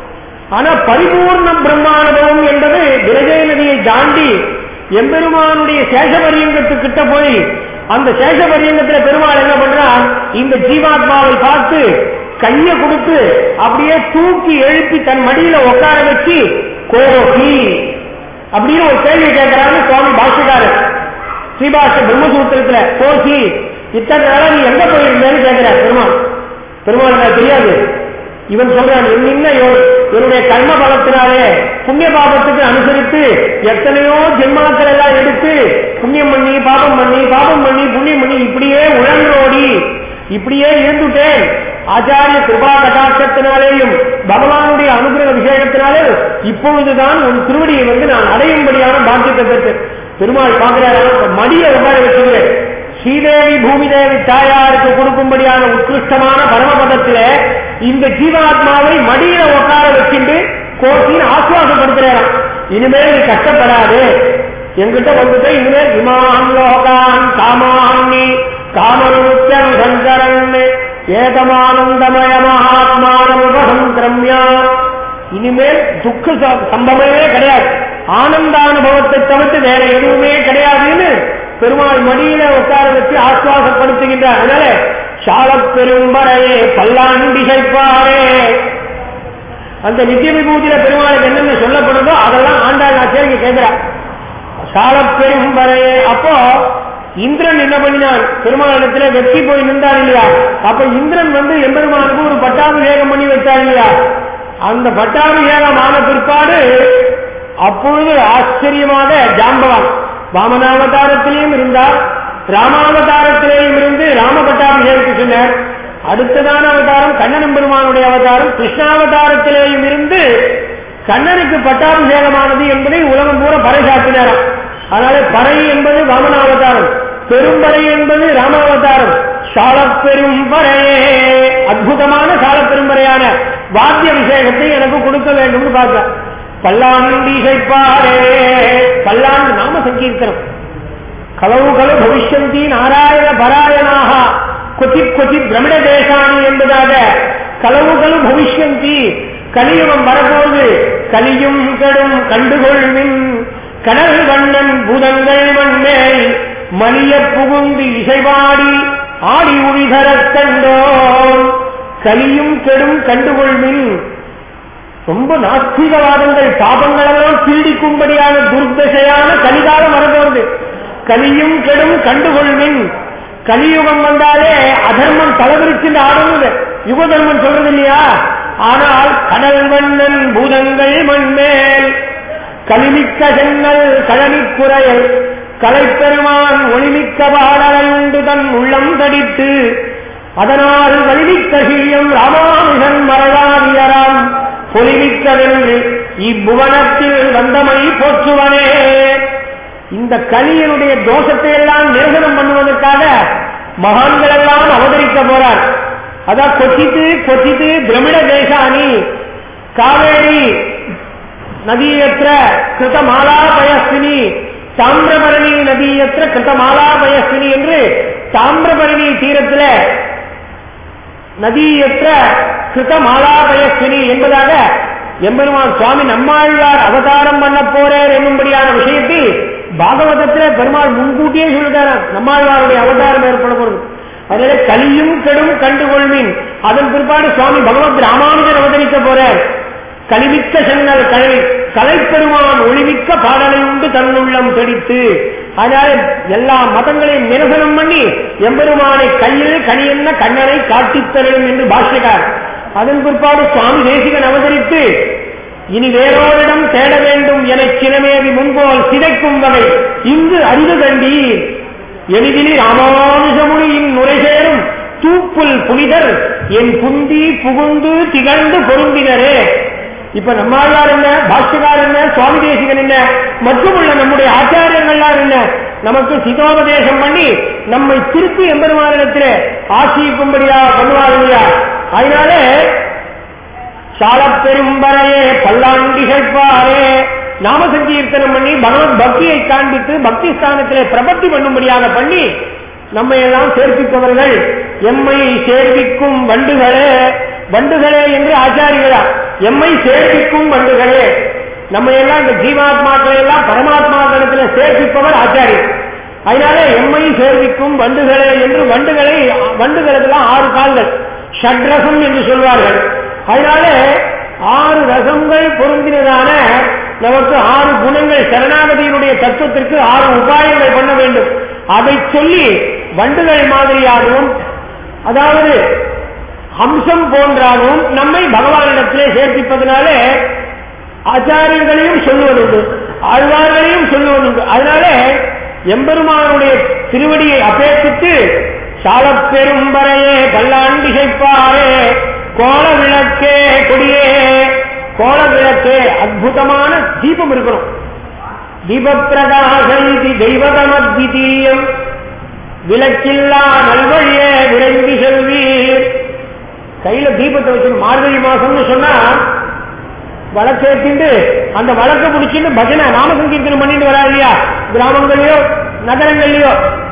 ஆனா பரிபூர்ண பிரம்மானுபவம் என்பது விரஜய நதியை தாண்டி எம்பெருமானுடைய சேஷபரியங்கத்துக்கிட்ட போய் அந்த சேஷபரியங்கத்துல பெருமாள் என்ன பண்றா இந்த ஜீவாத்மாவை பார்த்து கைய கொடுத்து அப்படியே தூக்கி எழுப்பி தன் மடியில உட்கார வச்சு கோபி அப்படின்னு ஒரு கேள்வி கேட்கிறாரு சுவாமி பாஷக்காரர் ஸ்ரீபாஷ பிரம்மசூத்திரத்துல கோசி இத்தனை நாளா நீ எங்க போயிருந்தேன்னு கேட்கிறார் பெருமாள் பெருமாள் எனக்கு தெரியாது இவன் சொல்றான் என்ன என்னுடைய கர்ம பலத்தினாலே புண்ணிய பாபத்துக்கு அனுசரித்து எத்தனையோ ஜென்மாக்கள் எல்லாம் எடுத்து புண்ணியம் பண்ணி பாபம் பண்ணி பாபம் பண்ணி புண்ணியம் பண்ணி இப்படியே உழன்றோடி இப்படியே இருந்துட்டேன் ஆச்சாரிய கிருபா கட்டாட்சத்தினாலேயும் பகவானுடைய அனுகிரக விஷயத்தினாலே இப்பொழுதுதான் உன் திருவடியை வந்து நான் அடையும்படியான பாக்கியத்தை பெற்று பெருமாள் பார்க்கிறாரா மடியை உட்கார வச்சுக்கிறேன் ஸ்ரீதேவி பூமிதேவி தாயாருக்கு கொடுக்கும்படியான உத்கிருஷ்டமான பரமபதத்தில இந்த ஜீவாத்மாவை மடியில உட்கார வச்சுட்டு கோர்த்தின்னு ஆசுவாசப்படுத்துறாராம் இனிமேல் நீ கஷ்டப்படாது எங்கிட்ட வந்துட்டு இனிமேல் இமான் லோகான் காமான்னி காமருத்தம் சங்கரன் ஏதமானந்தமய மகாத்மானமுபசங்கிரமியா இனிமேல் துக்க சம்பவமே கிடையாது ஆனந்தானுபவத்தை தவிர்த்து வேற எதுவுமே கிடையாதுன்னு பெருமாள் மடியில உட்கார வச்சு ஆசுவாசப்படுத்துகின்றார் அதனால சால பெரும்பரையே பல்லாண்டு சைப்பாரே அந்த நித்திய விபூதியில பெருமாளுக்கு என்னென்ன சொல்லப்படுதோ அதெல்லாம் ஆண்டாள் ஆசிரியர் கேட்கிறார் சால பெரும்பரையே அப்போ இந்திரன் என்ன பண்ணினான் பெருமாளிடத்துல வெற்றி போய் நின்றார் இல்லையா அப்ப இந்திரன் வந்து எம்பெருமானுக்கு ஒரு பட்டாபிஷேகம் பண்ணி வச்சார் இல்லையா அந்த பட்டாபிஷேகம் ஆன பிற்பாடு அப்பொழுது ஆச்சரியமாக ஜாம்பவான் வாமனாவதாரத்திலேயும் இருந்தார் ராமாவதாரத்திலேயும் இருந்து ராம பட்டாபிஷேகத்தை சொன்னார் அடுத்ததான அவதாரம் கண்ணன் பெருமானுடைய அவதாரம் கிருஷ்ணாவதாரத்திலேயும் இருந்து கண்ணனுக்கு பட்டாபிஷேகமானது என்பதை உலகம் பூரா பறைசாற்றினாராம் அதனால பறை என்பது வாமனாவதாரம் பெரும்பறை என்பது ராமாவதாரம் சாலப்பெரும் பறையே அற்புதமான சாலப்பெரும்பறையான வாத்திய விஷயத்தை எனக்கு கொடுக்க வேண்டும்னு பார்க்க பல்லாண்டு இசைப்பாரே பல்லாண்டு நாம சங்கீர்த்தனம் கலவு கலு பவிஷ்யந்தி நாராயண பராயணாக கொச்சித் கொச்சித் பிரமிட தேசாணி என்பதாக கலவுகளும் பவிஷ்யந்தி கலியுகம் வரப்போது கலியும் கடும் கண்டுகொள்வின் கடல் வண்ணன் பூதங்கள் மண்மேல் மணிய புகுந்து இசைபாடி ஆடி உழிதரக் கண்டோம் கலியும் கெடும் கண்டுகொள்வின் ரொம்ப நாஸ்திகவாதங்கள் பாபங்கள் எல்லாம் பீடிக்கும்படியான துர்தசையான கலிகாலம் வரப்போகுது கலியும் கெடும் கண்டுகொள்வின் கலியுகம் வந்தாலே அதர்மம் தலைவிரிச்சு ஆடுவது யுக தர்மம் சொல்றது இல்லையா ஆனால் கடல் மன்னன் பூதங்கள் மண்மேல் கலிமிக்க சென்னல் கழனிக்குறையல் கலைப்பெருமான் ஒளிமிக்க பாடலை உண்டு தன் உள்ளம் தடித்து அதனால் வலிமிக்க சீயம் ராமானுஜன் மரளாதியராம் பொலிமிக்கவென்று இப்புவனத்தில் வந்தமை போற்றுவனே இந்த கலியனுடைய தோஷத்தை எல்லாம் நிரசனம் பண்ணுவதற்காக மகான்கள் எல்லாம் அவதரிக்க போறார் அதான் கொச்சித்து கொச்சித்து திரமிட தேசானி காவேரி நதியற்ற கிருதமாலாபயஸ்வினி தாமிரபரணி நதியற்ற கிருதமாலாபயஸ்வினி என்று தாமிரபரணி தீரத்தில் நதியற்ற கிருதமாலாபயஸ்வினி என்பதாக எம்பெருமான் சுவாமி நம்மாழ்வார் அவதாரம் பண்ண போறார் என்னும்படியான விஷயத்தை பாகவதத்துல பெருமாள் முன்கூட்டியே சொல்லிட்டாராம் நம்மாழ்வாருடைய அவதாரம் ஏற்பட போறது அதனால கலியும் கெடும் கண்டுகொள்வின் அதன் பிற்பாடு சுவாமி பகவத் ராமானுஜர் அவதரிக்க போறார் கலிமிக்க சென்னல் கலை கலைப்பெருமான் ஒளிமிக்க பாடலை உண்டு தன்னுள்ளம் தெடித்து அதனால எல்லா மதங்களையும் நிரசனம் பண்ணி எம்பெருமானை கையில் கனியென்ன கண்ணனை காட்டித்தரும் என்று பாஷ்யக்கார் அதன் பிற்பாடு சுவாமி தேசிகன் அவதரித்து இனி வேறோரிடம் தேட வேண்டும் என சினமேவி முன்போல் சிதைக்கும் வகை இங்கு அறிவு கண்டீர் எளிதில் ராமானுஜமுனியின் நுரைசேரும் தூப்புல் புனிதர் என் புந்தி புகுந்து திகழ்ந்து பொருந்தினரே இப்ப நம்மாழ்வார் என்ன பாஷ்யக்கார் என்ன சுவாமி தேசிகன் என்ன மற்றும் உள்ள நம்முடைய ஆச்சாரியங்கள்லாம் என்ன நமக்கு சிதோபதேசம் பண்ணி நம்மை திருப்பி எம்பெருமானிடத்திலே ஆசிக்கும்படியா பண்ணுவார் இல்லையா அதனால சாலப் பெரும்பரையே பல்லாண்டி கேட்பாரே நாம சங்கீர்த்தனம் பண்ணி பகவத் பக்தியை காண்பித்து பக்தி ஸ்தானத்திலே பிரபத்தி பண்ணும்படியாக பண்ணி நம்மை எல்லாம் சேர்ப்பிப்பவர்கள் எம்மை சேர்விக்கும் வண்டுகளே வண்டுகளே என்று ஆச்சாரிகளா எம்மை சேர்ப்பிக்கும் வண்டுகளே நம்ம எல்லாம் இந்த ஜீவாத்மாக்களை எல்லாம் பரமாத்மாக்களிடத்துல சேர்ப்பிப்பவர் ஆச்சாரியர் அதனால எம்மை சேர்விக்கும் வண்டுகளே என்று வண்டுகளை வண்டுகளுக்கெல்லாம் ஆறு கால்கள் ஷட்ரசம் என்று சொல்வார்கள் அதனால ஆறு ரசங்கள் பொருந்தினதான நமக்கு ஆறு குணங்கள் சரணாகதியினுடைய தத்துவத்திற்கு ஆறு உபாயங்கள் பண்ண வேண்டும் அதை சொல்லி வண்டுகள் மாதிரியாகவும் அதாவது அம்சம் போன்றாகவும் நம்மை பகவானிடத்திலே சேர்ப்பிப்பதனாலே ஆச்சாரியர்களையும் சொல்லுவதுண்டு ஆழ்வார்களையும் சொல்லுவதுண்டு அதனால எம்பெருமானுடைய திருவடியை அபேட்சித்து சாலப் பெரும்பரையே பல்லாண்டிசைப்பாரே கோல விளக்கே கொடியே கோல விளக்கே அற்புதமான தீபம் இருக்கணும் தீபப்பிரகாசம் தெய்வதமத்விதீயம் விளக்கில்லா நல்வழியே விரைந்து செல்வீர் கையில தீபத்தை வச்சு மார்கழி மாசம்னு சொன்னா வழக்கேற்றிண்டு அந்த வழக்க பிடிச்சிட்டு பஜனை நாமசங்கீர்த்தனம் பண்ணிட்டு வரா இல்லையா கிராமங்கள்லயோ நகரங்கள்லயோ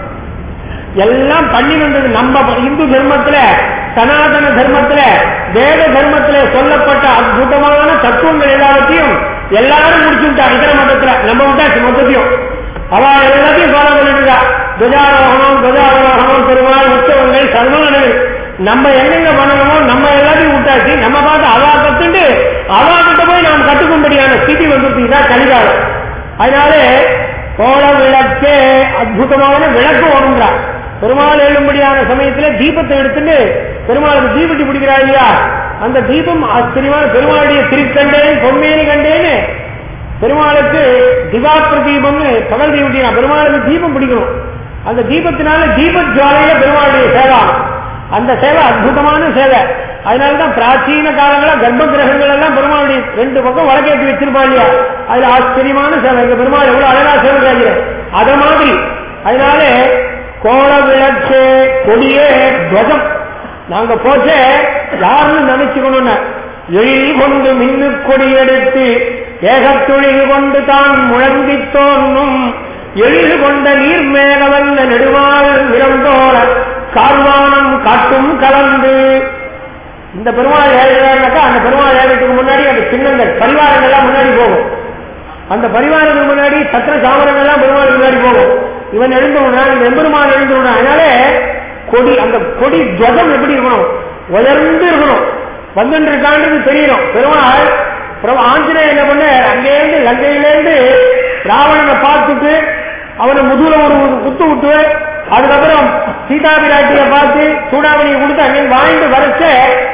எல்லாம் பண்ணி வந்தது நம்ம இந்து தர்மத்துல சனாதன தர்மத்துல வேத தர்மத்துல சொல்லப்பட்ட அற்புதமான தத்துவங்கள் எல்லாத்தையும் எல்லாரும் முடிச்சுட்டா இதர மதத்துல நம்ம விட்டாச்சு மொத்தத்தையும் அவ எல்லாத்தையும் ஃபாலோ பண்ணிட்டு துஜாரோகணம் துஜாரோகணம் பெருமாள் உற்சவங்கள் சர்வங்கள் நம்ம என்னென்ன பண்ணணுமோ நம்ம எல்லாத்தையும் விட்டாச்சு நம்ம பார்த்து அவா கத்துட்டு அவா கிட்ட போய் நாம் கட்டுக்கும்படியான ஸ்திதி வந்துட்டு இதான் கலிகாலம் அதனால கோல விளக்கே அற்புதமான விளக்கு ஓடுங்கிறார் பெருமாள் எழும்படியான சமயத்துல தீபத்தை எடுத்துட்டு பெருமாளுக்கு தீபட்டி பிடிக்கிறா இல்லையா அந்த தீபம் ஆச்சரியமான பெருமாளுடைய திருக்கண்டேன் பொன்மேனி கண்டேன்னு பெருமாளுக்கு திவா பிரதீபம்னு பகல் தீபட்டி பெருமாளுக்கு தீபம் பிடிக்கணும் அந்த தீபத்தினால தீப ஜுவாலையில பெருமாளுடைய சேவா அந்த சேவை அற்புதமான சேவை அதனாலதான் பிராச்சீன காலங்கள கர்ப்ப கிரகங்கள் எல்லாம் பெருமாளுடைய ரெண்டு பக்கம் வழக்கேற்றி வச்சிருப்பா இல்லையா அதுல ஆச்சரியமான சேவை எங்க பெருமாள் எவ்வளவு அழகா சேவை செய்கிற அத மாதிரி அதனால கோல விளக்கு கொடியே துவஜம் நாங்க போச்சே யாருன்னு நினைச்சுக்கணும்னு எழில் கொண்டு மின்னு கொடி எடுத்து ஏகத்தொழில் கொண்டு தான் முழங்கி தோன்றும் எழில் கொண்ட நீர் மேகவல்ல நெடுவாள் நிறந்தோர கார்வானம் காட்டும் கலந்து இந்த பெருமாள் எழுதுறாருனாக்கா அந்த பெருமாள் ஏறதுக்கு முன்னாடி அந்த சின்னங்கள் பரிவாரங்கள் எல்லாம் முன்னாடி போகும் அந்த பரிவாரங்கள் முன்னாடி சத்திர சாமரங்கள் எல்லாம் பெருமாள் முன்னாடி போகும் இவன் எழுந்து விடுறான் இந்த எம்பெருமான் எழுந்து விடுறான் அதனால கொடி அந்த கொடி துவதம் எப்படி இருக்கணும் உயர்ந்து இருக்கணும் வந்துட்டு இருக்கான்றது தெரியணும் பெருமாள் பிரபு ஆஞ்சநேயர் என்ன பண்ண அங்கேருந்து லங்கையிலேருந்து ராவணனை பார்த்துட்டு அவனை முதுகுல ஒரு ஒரு குத்து விட்டு அதுக்கப்புறம் சீதா பிராட்டியை பார்த்து சூடாமணியை கொடுத்து அங்கே வாங்கிட்டு வரச்ச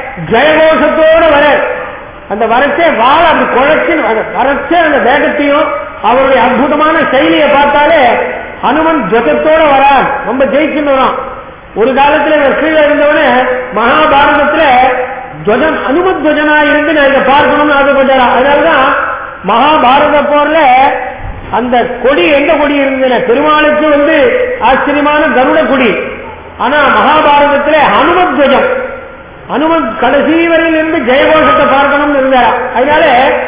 ஜெயகோஷத்தோட வர அந்த வரச்சே வாழ அப்படி குழைச்சு வரச்ச அந்த வேகத்தையும் அவருடைய அற்புதமான செயலியை பார்த்தாலே ஹனுமன் ஜொத்தத்தோட வரான் ரொம்ப ஜெயிச்சுன்னு வரான் ஒரு காலத்துல இவர் கீழே இருந்தவனே மகாபாரதத்துல துவஜன் அனுமத் துவஜனா இருந்து நான் இதை பார்க்கணும்னு ஆசைப்பட்டாரா அதனாலதான் மகாபாரத போர்ல அந்த கொடி எந்த கொடி இருந்ததுன்னா பெருமாளுக்கு வந்து ஆச்சரியமான கருட கொடி ஆனா மகாபாரதத்துல ஹனுமத் துவஜம் ஹனுமன் கடைசி வரையில் இருந்து ஜெயகோஷத்தை பார்க்கணும்னு இருந்தாரா அதனால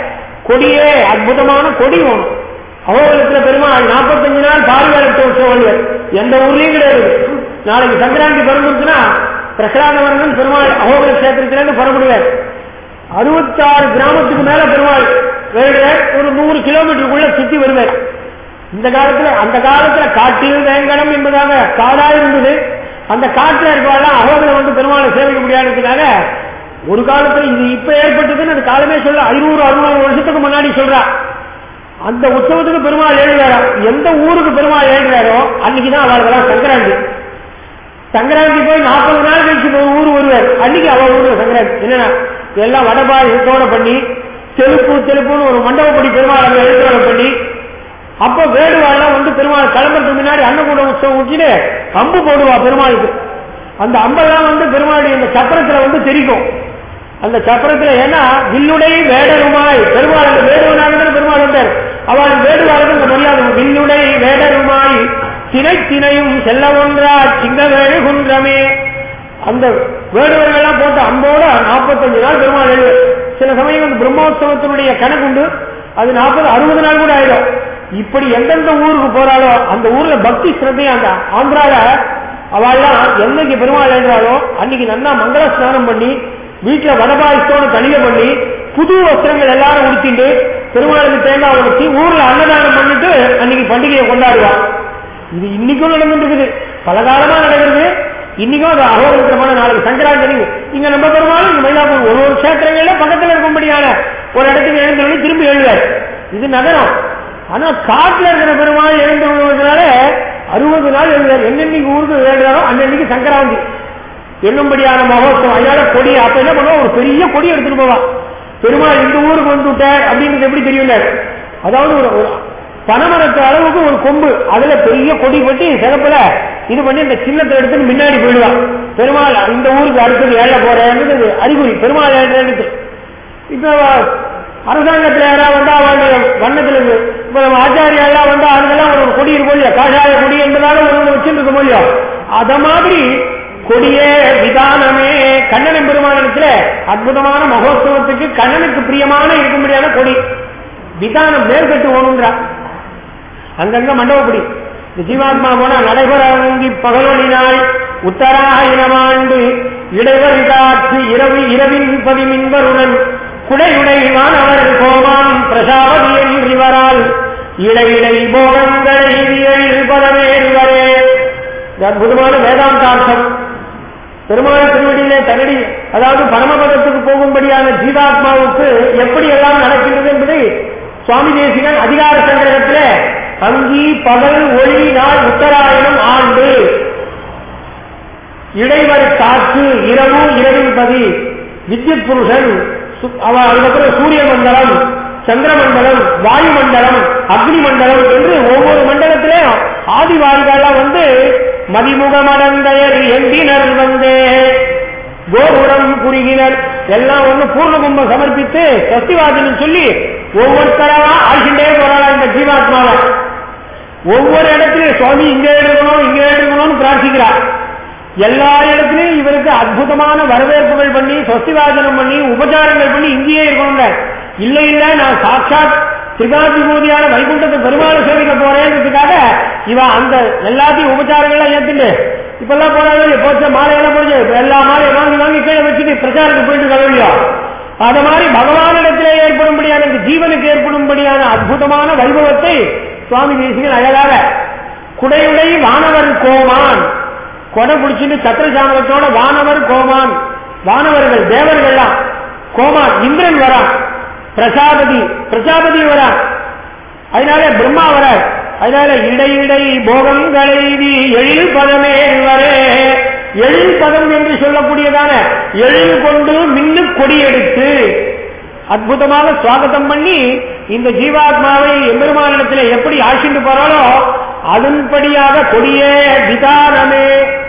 கொடியே அற்புதமான கொடி வேணும் அகோபலத்துல பெருமாள் நாற்பத்தஞ்சு நாள் பாரிவாரத்தை உற்சவம் எந்த ஊர்லயும் கிடையாது நாளைக்கு சங்கராந்தி பிறந்துச்சுன்னா பிரசாதவரன் பெருமாள் அகோபல கஷேத்திரத்திலிருந்து புறப்படுவார் அறுபத்தாறு கிராமத்துக்கு மேல பெருமாள் வேடுவார் ஒரு நூறு கிலோமீட்டருக்குள்ள சுத்தி வருவார் இந்த காலத்துல அந்த காலத்துல காட்டில் வேங்கடம் என்பதாக காடா இருந்தது அந்த காட்டுல இருக்கலாம் அகோபல வந்து பெருமாளை சேவிக்க முடியாததுக்காக ஒரு காலத்துல இது இப்ப ஏற்பட்டதுன்னு அது காலமே சொல்ல ஐநூறு அறுநூறு வருஷத்துக்கு முன்னாடி சொல்றா அந்த உற்சவத்துக்கு பெருமாள் எழுதுறாரோ எந்த ஊருக்கு பெருமாள் எழுதுறாரோ அன்னைக்குதான் அவர்களுக்கெல்லாம் சங்கராந்தி சங்கராந்தி போய் நாற்பது நாள் கழிச்சு ஒரு ஊர் வருவார் அன்னைக்கு அவ ஊர்ல சங்கராந்தி என்னன்னா எல்லாம் வடபாயத்தோட பண்ணி தெலுப்பு தெலுப்புன்னு ஒரு மண்டபப்படி பெருமாள் அங்க எழுதுறத பண்ணி அப்ப வேடுவாள்லாம் வந்து பெருமாள் கிளம்புறதுக்கு முன்னாடி அன்னக்கூட உற்சவம் ஊட்டிட்டு அம்பு போடுவா பெருமாளுக்கு அந்த அம்பெல்லாம் வந்து பெருமாளுடைய இந்த சக்கரத்துல வந்து தெரிக்கும் அந்த சக்கரத்துல ஏன்னா வில்லுடை வேடருமாய் பெருமாள் அந்த வேடுவனாக பெருமாள் வந்தார் அவள் வேடுவாளுக்கு இந்த மரியாதை வில்லுடை வேடருமாய் திணை திணையும் செல்ல ஒன்றா சிங்க வேடு குன்றமே அந்த வேடுவர்கள்லாம் போட்டு அம்போட நாற்பத்தஞ்சு நாள் பெருமாள் எழுது சில சமயம் அந்த பிரம்மோத்சவத்தினுடைய கணக்குண்டு அது நாற்பது அறுபது நாள் கூட ஆயிடும் இப்படி எந்தெந்த ஊருக்கு போறாளோ அந்த ஊர்ல பக்தி சிரத்தையும் அந்த ஆந்திரால அவள்லாம் என்னைக்கு பெருமாள் எழுதுறாளோ அன்னைக்கு நல்லா மங்கள ஸ்நானம் பண்ணி வீட்டுல வடபாயத்தோடு கணிக பண்ணி புது வஸ்திரங்கள் எல்லாரும் உடுத்திட்டு பெருமாளுக்கு தேங்காய் உடுத்தி ஊர்ல அன்னதானம் பண்ணிட்டு அன்னைக்கு பண்டிகையை கொண்டாடுவா இது இன்னைக்கும் நடந்துட்டு இருக்குது பல காலமா நடக்கிறது இன்னைக்கும் அது அகோரமான நாளைக்கு சங்கராஞ்சலி இங்க நம்ம பெருமாள் இங்க மயிலாப்பூர் ஒரு ஒரு கஷேத்திரங்கள்ல பக்கத்துல இருக்கும்படியான ஒரு இடத்துக்கு எழுந்து திரும்பி எழுதுவார் இது நகரம் ஆனா காட்டுல இருக்கிற பெருமாள் எழுந்து விடுவதனால அறுபது நாள் எழுதுவார் என்னென்னைக்கு ஊருக்கு எழுதுறாரோ அன்னன்னைக்கு சங்கராந்தி என்னும்படியான மகோத்சவம் அதனால கொடி அப்ப என்ன பண்ணுவோம் ஒரு பெரிய கொடி எடுத்துட்டு போவான் பெருமாள் இந்த ஊருக்கு வந்து விட்டார் அப்படின்றது எப்படி தெரியல அதாவது ஒரு ஒரு பனைமரத்து அளவுக்கு ஒரு கொம்பு அதுல பெரிய கொடி பட்டி சிறப்புல இது பண்ணி இந்த சின்னத்தை எடுத்து முன்னாடி போயிடுவான் பெருமாள் இந்த ஊருக்கு அடுத்தது ஏழ போறேன்றது அறிகுறி பெருமாள் ஏழுறது இப்ப அரசாங்கத்துல யாராவது வந்தா அவங்களுடைய வண்ணத்துல இருக்கு இப்ப நம்ம ஆச்சாரியா எல்லாம் வந்தா அதுக்கெல்லாம் ஒரு கொடி இருக்கும் இல்லையா காஷாய கொடி என்பதால ஒண்ணு வச்சுட்டு இல்லையா அத மாதிரி கொடியே விதானமே கண்ணன் பெருமானத்துல அற்புதமான மகோத்சவத்துக்கு கண்ணனுக்கு பிரியமான இருக்கும்படியான கொடி விதானம் மேற்கட்டு ஓணுன்றா அங்கங்க மண்டபப்படி இந்த ஜீவாத்மா போனா நடைபெறங்கி பகலொழினாள் உத்தராயிரமாண்டு இடைவரி காற்று இரவு இரவின் பதிமின்பருடன் குடையுடை மாணவர் கோமான் பிரசாபதி என்றிவரால் இடையிடை போகங்களை பதமேறுவரே அற்புதமான வேதாந்தார்த்தம் பெருமாள் திருவடியிலே தன்னடி அதாவது பரமபதத்துக்கு போகும்படியான ஜீவாத்மாவுக்கு எப்படி எல்லாம் நடக்கின்றது என்பதை சுவாமி தேசிகன் அதிகார சங்கிரகத்திலே அங்கி பகல் ஒளி நாள் உத்தராயணம் ஆண்டு இடைவரை காற்று இரவு இரவின் பதி வித்யுத் புருஷன் அவ அதுக்கப்புறம் சூரிய மண்டலம் சந்திரமண்டலம் வாயு மண்டலம் அக்னி மண்டலம் என்று ஒவ்வொரு மண்டலத்திலேயும் ஆதிவாரிகள்லாம் வந்து மதிமுகமடந்தையர் எம்பினர் வந்தே கோபுரம் குறுகினர் எல்லாம் ஒண்ணு பூர்ண கும்பம் சமர்ப்பித்து சஸ்திவாதின்னு சொல்லி ஒவ்வொருத்தரவா ஆழ்கின்றே போறாளா இந்த ஜீவாத்மாவை ஒவ்வொரு இடத்துலயும் சுவாமி இங்க எடுக்கணும் இங்க எடுக்கணும்னு பிரார்த்திக்கிறார் எல்லா இடத்துலயும் இவருக்கு அற்புதமான வரவேற்புகள் பண்ணி சொஸ்திவாதனம் பண்ணி உபச்சாரங்கள் பண்ணி இங்கேயே இருக்கணுங்க இல்ல இல்ல நான் சாட்சாத் திரிகாதிபூதியான வைகுண்டத்தை பெருமாளை சேவிக்க போறேன்றதுக்காக இவ அந்த எல்லாத்தையும் உபச்சாரங்கள்லாம் ஏத்துட்டு இப்பெல்லாம் போனாலும் போச்ச மாலையெல்லாம் போச்சு எல்லா மாலையும் வாங்கி வாங்கி கீழே வச்சுட்டு பிரச்சாரத்துக்கு போயிட்டு கலவியா அது மாதிரி பகவானிடத்திலே ஏற்படும்படியான இந்த ஜீவனுக்கு ஏற்படும்படியான அற்புதமான வைபவத்தை சுவாமி தேசிகன் அழகாக குடையுடை வானவர் கோமான் கொடை பிடிச்சிட்டு சத்திரசாமலத்தோட வானவர் கோமான் வானவர்கள் தேவர்கள்லாம் கோமான் இந்திரன் வரான் பிரசாபதி பிரசாபதி வரான் அதனால பிரம்மா வரார் அதனால இடை இடை போகங்களை எழில் பதமே வரே எழில் பதம் என்று சொல்லக்கூடியதான எழில் கொண்டு மின்னு கொடியெடுத்து அற்புதமாக சுவாகத்தம் பண்ணி இந்த ஜீவாத்மாவை எம்பெருமானிடத்தில் எப்படி ஆட்சிண்டு போறாளோ அதன்படியாக கொடியே விதானமே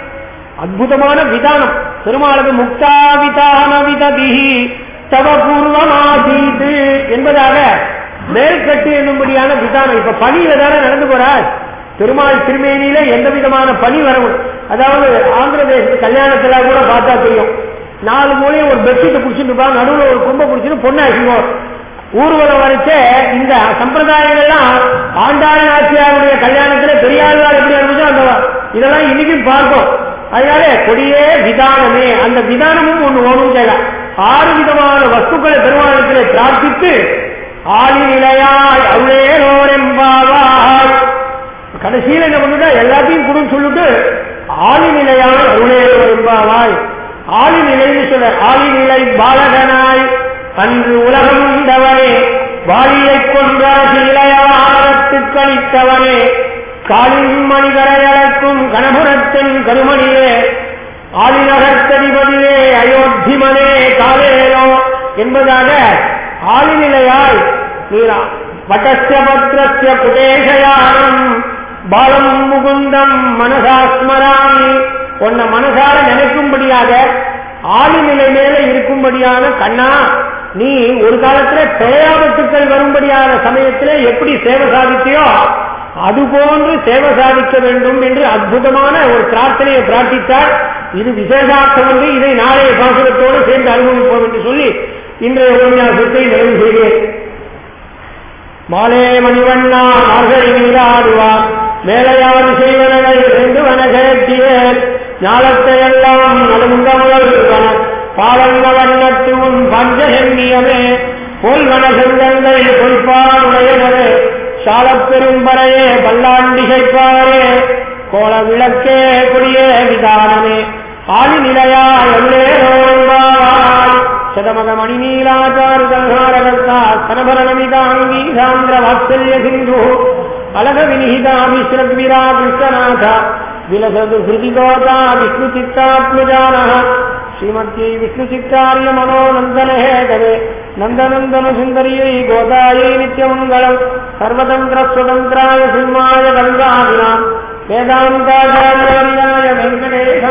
அற்புதமான விதானம் பெருமாளது முக்தா விதான விததி தவ பூர்வமாசீது என்பதாக மேற்கட்டு என்னும்படியான விதானம் இப்ப பணியில தானே நடந்து போறார் பெருமாள் திருமேனியில எந்த விதமான பணி வரவும் அதாவது ஆந்திர தேசத்து கல்யாணத்துல கூட பார்த்தா தெரியும் நாலு மூலையும் ஒரு பெட்ஷீட்டை பிடிச்சிட்டு இருப்பாங்க நடுவில் ஒரு கும்பை பிடிச்சிட்டு பொண்ணு அழிக்கும் ஊர்வலம் வரைச்சே இந்த சம்பிரதாயங்கள்லாம் ஆண்டாள் நாச்சியாருடைய கல்யாணத்துல பெரியாழ்வார் எப்படி இருந்துச்சோ அந்த இதெல்லாம் இன்னைக்கும் பார்ப்போம் அதனால கொடியே விதானமே அந்த விதானமும் ஒண்ணு ஓடும் செய்யலாம் ஆறு விதமான வஸ்துக்களை பெருமாளத்திலே பிரார்த்தித்து ஆளி நிலையாய் அருளேரோரெம்பாவாய் கடைசியில் என்ன பண்ணுட்டா எல்லாத்தையும் கொடுன்னு சொல்லிட்டு ஆளி நிலையாய் அருளேரோரெம்பாவாய் ஆளி நிலைன்னு சொல்ல ஆளி நிலை பாலகனாய் அன்று உலகம் உண்டவனே வாழியை கொன்ற சீலையாரத்து கழித்தவனே காலின் மணிகரை அழைக்கும் கணபுரத்தின் கருமணியே ஆளிநகர்த்ததிபதியே அயோத்திமனே காலேலோ என்பதாக ஆளிநிலையாய் நீரா வட்டஸ்ய பத்ரஸ்ய குடேஷயானம் பாலம் முகுந்தம் மனசாஸ்மராமி உன்னை மனசார நினைக்கும்படியாக ஆளிநிலை மேல இருக்கும்படியான கண்ணா நீ ஒரு காலத்துல பேயாபத்துக்கள் வரும்படியான சமயத்திலே எப்படி சேவை சாதித்தியோ அதுபோன்று சேவை சாதிக்க வேண்டும் என்று அற்புதமான ஒரு பிரார்த்தனையை பிரார்த்தித்தார் இது விசேஷார்த்தம் என்று இதை நாளைய பாசனத்தோடு சேர்ந்து அனுபவிப்போம் என்று சொல்லி இன்றைய உபன்யாசத்தை நிறைவு செய்கிறேன் மாலே மணிவண்ணா மார்கழி நீராடுவார் மேலையார் செய்வனவை ரெண்டு வனகேட்டியேன் ஞாலத்தை எல்லாம் நலுங்கமுதல் பாலங்க வண்ணத்து உன் பஞ்சசென்னியமே பொல்வன செங்கங்கள் பொய்ப்பாடுடையனவே சாலப்பெரும்பறையே பல்லாண்டிசைப்பாரே கோல விளக்கே கொடியே விதானமே ஆளி நிலையாய் அல்லேரோம்பாய் சதமக மணிநீலாச்சாரு கல்ஹாரகர்த்தா கனபரணமிதாங்கி சாந்திர வாத்சல்ய சிந்து அலக வினிஹிதாபிஸ்ரத்விரா கிருஷ்ணநாத விலசது ஹிருதிகோதா விஷ்ணு சித்தாத்மஜானः ஸ்ரீமத்யை விஷ்ணு சித்தாரிய மனோநந்தனஹேதவே நந்தநந்தன சுந்தரியை கோதாயை நித்யமங்கலம் சர்வதந்திர சுதந்திராய சிம்மாய கங்காதினாம் வேதாந்தாச்சாரியாய வெங்கடேஷ